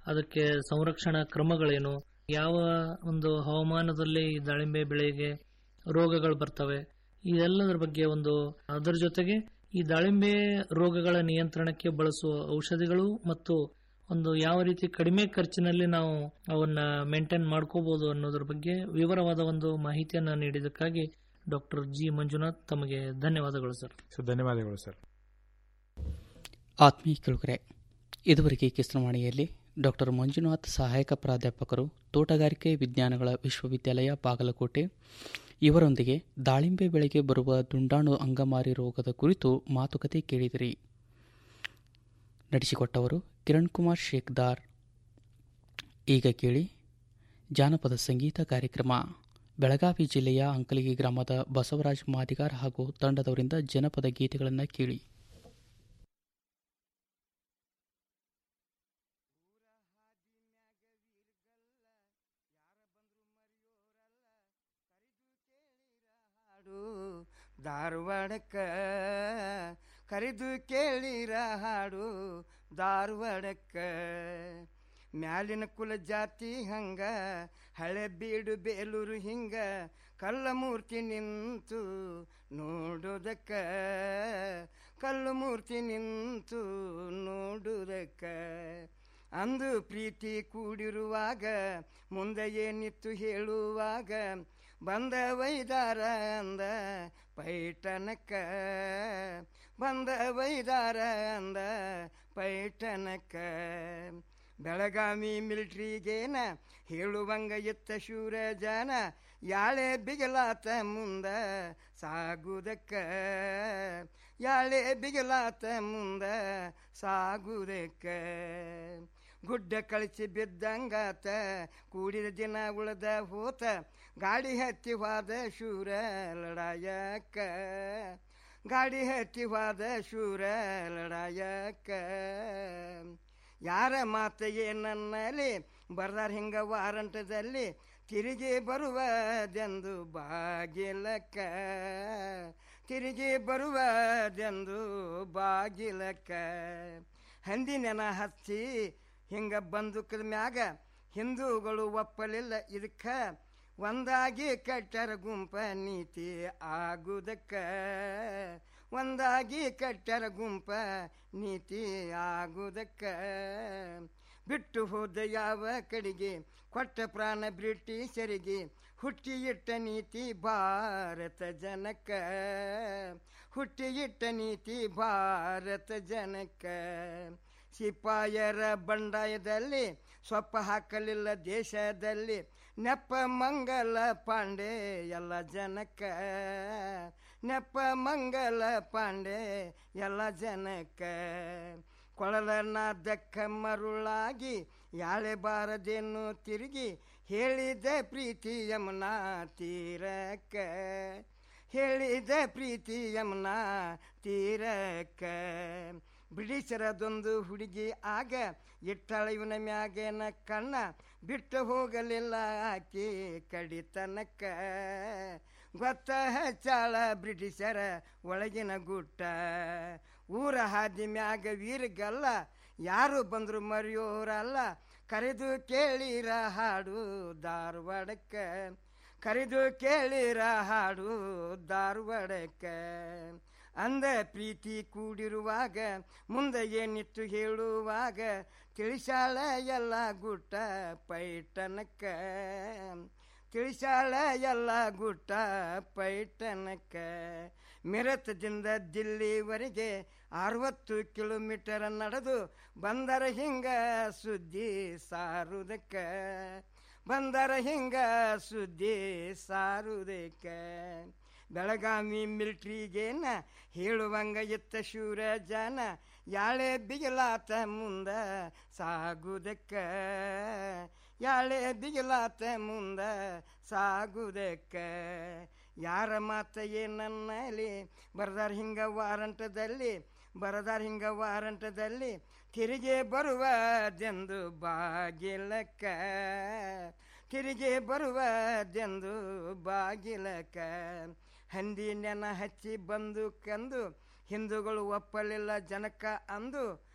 ಅದಕ್ಕೆ ಸಂರಕ್ಷಣಾ ಕ್ರಮಗಳೇನು ಯಾವ ಒಂದು ಹವಾಮಾನದಲ್ಲಿ ಈ ದಾಳಿಂಬೆ ಬೆಳೆಗೆ ರೋಗಗಳು ಬರ್ತವೆ ಇದೆಲ್ಲದರ ಬಗ್ಗೆ ಒಂದು ಅದರ ಜೊತೆಗೆ ಈ ದಾಳಿಂಬೆ ರೋಗಗಳ ನಿಯಂತ್ರಣಕ್ಕೆ ಬಳಸುವ ಔಷಧಿಗಳು ಮತ್ತು ಒಂದು ಯಾವ ರೀತಿ ಕಡಿಮೆ ಖರ್ಚಿನಲ್ಲಿ ನಾವು ಅವನ್ನ ಮೇಂಟೈನ್ ಮಾಡ್ಕೋಬಹುದು ಅನ್ನೋದ್ರ ಬಗ್ಗೆ ವಿವರವಾದ ಒಂದು ಮಾಹಿತಿಯನ್ನ ನೀಡಿದ್ದಕ್ಕಾಗಿ ಡಾಕ್ಟರ್ ಜಿ ಮಂಜುನಾಥ್ ತಮಗೆ ಧನ್ಯವಾದಗಳು ಸರ್ ಸೊ ಧನ್ಯವಾದಗಳು ಸರ್ ಆತ್ಮೀಯ ಕೇಳುಗರೆ ಇದುವರೆಗೆ ಕಿಸ್ತನವಾಣಿಯಲ್ಲಿ ಡಾಕ್ಟರ್ ಮಂಜುನಾಥ್ ಸಹಾಯಕ ಪ್ರಾಧ್ಯಾಪಕರು ತೋಟಗಾರಿಕೆ ವಿಜ್ಞಾನಗಳ ವಿಶ್ವವಿದ್ಯಾಲಯ ಬಾಗಲಕೋಟೆ ಇವರೊಂದಿಗೆ ದಾಳಿಂಬೆ ಬೆಳೆಗೆ ಬರುವ ದುಂಡಾಣು ಅಂಗಮಾರಿ ರೋಗದ ಕುರಿತು ಮಾತುಕತೆ ಕೇಳಿದಿರಿ ನಡೆಸಿಕೊಟ್ಟವರು ಕಿರಣ್ ಕುಮಾರ್ ಶೇಖ್ದಾರ್ ಈಗ ಕೇಳಿ ಜಾನಪದ ಸಂಗೀತ ಕಾರ್ಯಕ್ರಮ ಬೆಳಗಾವಿ ಜಿಲ್ಲೆಯ ಅಂಕಲಿಗೆ ಗ್ರಾಮದ ಬಸವರಾಜ್ ಮಾದಿಗಾರ್ ಹಾಗೂ ತಂಡದವರಿಂದ ಜನಪದ ಗೀತೆಗಳನ್ನು ಕೇಳಿ ಹಾಡು ಧಾರವಾಡಕ್ಕ ಕರೆದು ಕೇಳಿರ ಹಾಡು ಧಾರವಾಡಕ್ಕ ಮ್ಯಾಲಿನ ಕುಲ ಜಾತಿ ಹಂಗ ಹಳೆ ಬೀಡು ಬೇಲೂರು ಹಿಂಗ ಕಲ್ಲ ಮೂರ್ತಿ ನಿಂತು ನೋಡೋದಕ್ಕ ಕಲ್ಲು ಮೂರ್ತಿ ನಿಂತು ನೋಡುವುದಕ್ಕ ಅಂದು ಪ್ರೀತಿ ಕೂಡಿರುವಾಗ ಮುಂದೆ ಏನಿತ್ತು ಹೇಳುವಾಗ ಬಂದ ವೈದಾರ ಅಂದ ಪೈಟನಕ್ಕ ಬಂದ ವೈದಾರ ಅಂದ ಪೈಟನಕ್ಕ ಬೆಳಗಾವಿ ಮಿಲ್ಟ್ರಿಗೇನ ಹೇಳುವಂಗ ಎತ್ತ ಶೂರ ಜನ ಯಾಳೆ ಬಿಗಲಾತ ಮುಂದ ಸಾಗುದಕ್ಕ ಯಾಳೆ ಬಿಗಲಾತ ಮುಂದ ಸಾಗುದಕ್ಕ ಗುಡ್ಡ ಕಳಿಸಿ ಬಿದ್ದಂಗಾತ ಕೂಡಿದ ದಿನ ಉಳದ ಹೋತ ಗಾಡಿ ಹತ್ತಿ ಹೋದ ಶೂರ ಲಡಾಯಕ್ಕ ಗಾಡಿ ಹತ್ತಿ ಹೋದ ಶೂರ ಲಡಾಯಕ್ಕ ಯಾರ ಮಾತ ಏನನ್ನಲಿ ಬರ್ದಾರ ಹಿಂಗ ವಾರಂಟದಲ್ಲಿ ತಿರುಗಿ ಬರುವದೆಂದು ಬಾಗಿಲಕ್ಕ ತಿರುಗಿ ಬರುವದೆಂದು ಬಾಗಿಲಕ್ಕ ಹಂದಿನೆನ ಹಚ್ಚಿ ಹಿಂಗ ಬಂದುಕದ ಮ್ಯಾಗ ಹಿಂದೂಗಳು ಒಪ್ಪಲಿಲ್ಲ ಇದಕ್ಕ ಒಂದಾಗಿ ಕಟ್ಟರ ಗುಂಪ ನೀತಿ ಆಗುದಕ್ಕ ಒಂದಾಗಿ ಕಟ್ಟರ ಗುಂಪ ನೀತಿ ಆಗುದಕ್ಕ ಬಿಟ್ಟು ಹೋದ ಯಾವ ಕಡೆಗೆ ಕೊಟ್ಟ ಪ್ರಾಣ ಬ್ರಿಟಿಷರಿಗೆ ಹುಟ್ಟಿ ಇಟ್ಟ ನೀತಿ ಭಾರತ ಜನಕ್ಕ ಹುಟ್ಟಿ ಇಟ್ಟ ನೀತಿ ಭಾರತ ಜನಕ್ಕ ಸಿಪಾಯರ ಬಂಡಾಯದಲ್ಲಿ ಸೊಪ್ಪ ಹಾಕಲಿಲ್ಲ ದೇಶದಲ್ಲಿ ನೆಪ ಮಂಗಲ ಪಾಂಡೆ ಎಲ್ಲ ಜನಕ್ಕ ನೆಪ ಮಂಗಲ ಪಾಂಡೆ ಎಲ್ಲ ಜನಕ್ಕ ಕೊಳಲನಾದಕ್ಕ ಮರುಳಾಗಿ ಯಾಳೆ ಬಾರದೇನು ತಿರುಗಿ ಹೇಳಿದೆ ಪ್ರೀತಿ ಯಮುನಾ ತೀರಕ್ಕ ಹೇಳಿದೆ ಪ್ರೀತಿ ಯಮುನಾ ತೀರಕ್ಕ ಬ್ರಿಟಿಷರದೊಂದು ಹುಡುಗಿ ಆಗ ಇಟ್ಟಳ ಇವನ ಮ್ಯಾಗೇನ ಕಣ್ಣ ಬಿಟ್ಟು ಹೋಗಲಿಲ್ಲ ಆಕಿ ಕಡಿತನಕ್ಕ ಗೊತ್ತ ಹಚ್ಚಾಳ ಬ್ರಿಟಿಷರ ಒಳಗಿನ ಗುಟ್ಟ ಊರ ಹಾದಿ ಮ್ಯಾಗ ವೀರಗಲ್ಲ ಯಾರು ಬಂದ್ರು ಮರೆಯೋರಲ್ಲ ಕರೆದು ಕೇಳಿರ ಹಾಡು ಧಾರವಾಡಕ್ಕ ಕರೆದು ಕೇಳಿರ ಹಾಡು ಧಾರವಾಡಕ್ಕ ಅಂದ ಪ್ರೀತಿ ಕೂಡಿರುವಾಗ ಮುಂದೆ ಏನಿತ್ತು ಹೇಳುವಾಗ ತಿಳಿಸಾಳ ಎಲ್ಲ ಗುಟ್ಟ ಪೈಟನಕ್ಕ ತಿಳಿಸಾಳ ಎಲ್ಲ ಗುಟ್ಟ ಪೈಟನಕ್ಕ ಮಿರತದಿಂದ ದಿಲ್ಲಿವರೆಗೆ ಅರವತ್ತು ಕಿಲೋಮೀಟರ್ ನಡೆದು ಬಂದರ ಹಿಂಗ ಸುದ್ದಿ ಸಾರುದಕ್ಕ ಬಂದರ ಹಿಂಗ ಸುದ್ದಿ ಸಾರುದಕ್ಕ ಬೆಳಗಾವಿ ಮಿಲ್ಟ್ರಿಗೇನ ಹೇಳುವಂಗ ಎತ್ತ ಶೂರ ಜನ ಯಾಳೆ ಬಿಗಲಾತ ಮುಂದ ಸಾಗುದಕ್ಕ ಯಾಳೆ ಬಿಗಲಾತ ಮುಂದ ಸಾಗುದಕ್ಕ ಯಾರ ಮಾತ ಏನನ್ನಲಿ ಬರ್ದಾರ ಹಿಂಗ ವಾರಂಟದಲ್ಲಿ ಬರದಾರ ಹಿಂಗ ವಾರಂಟದಲ್ಲಿ ತಿರುಗಿ ಬರುವದೆಂದು ಬಾಗಿಲಕ್ಕ ತಿರುಗಿ ಬರುವದೆಂದು ಬಾಗಿಲಕ್ಕ ಹಂದಿ ನೆನ ಹಚ್ಚಿ ಬಂದು ಕಂದು ಹಿಂದೂಗಳು ಒಪ್ಪಲಿಲ್ಲ ಜನಕ್ಕ ಅಂದು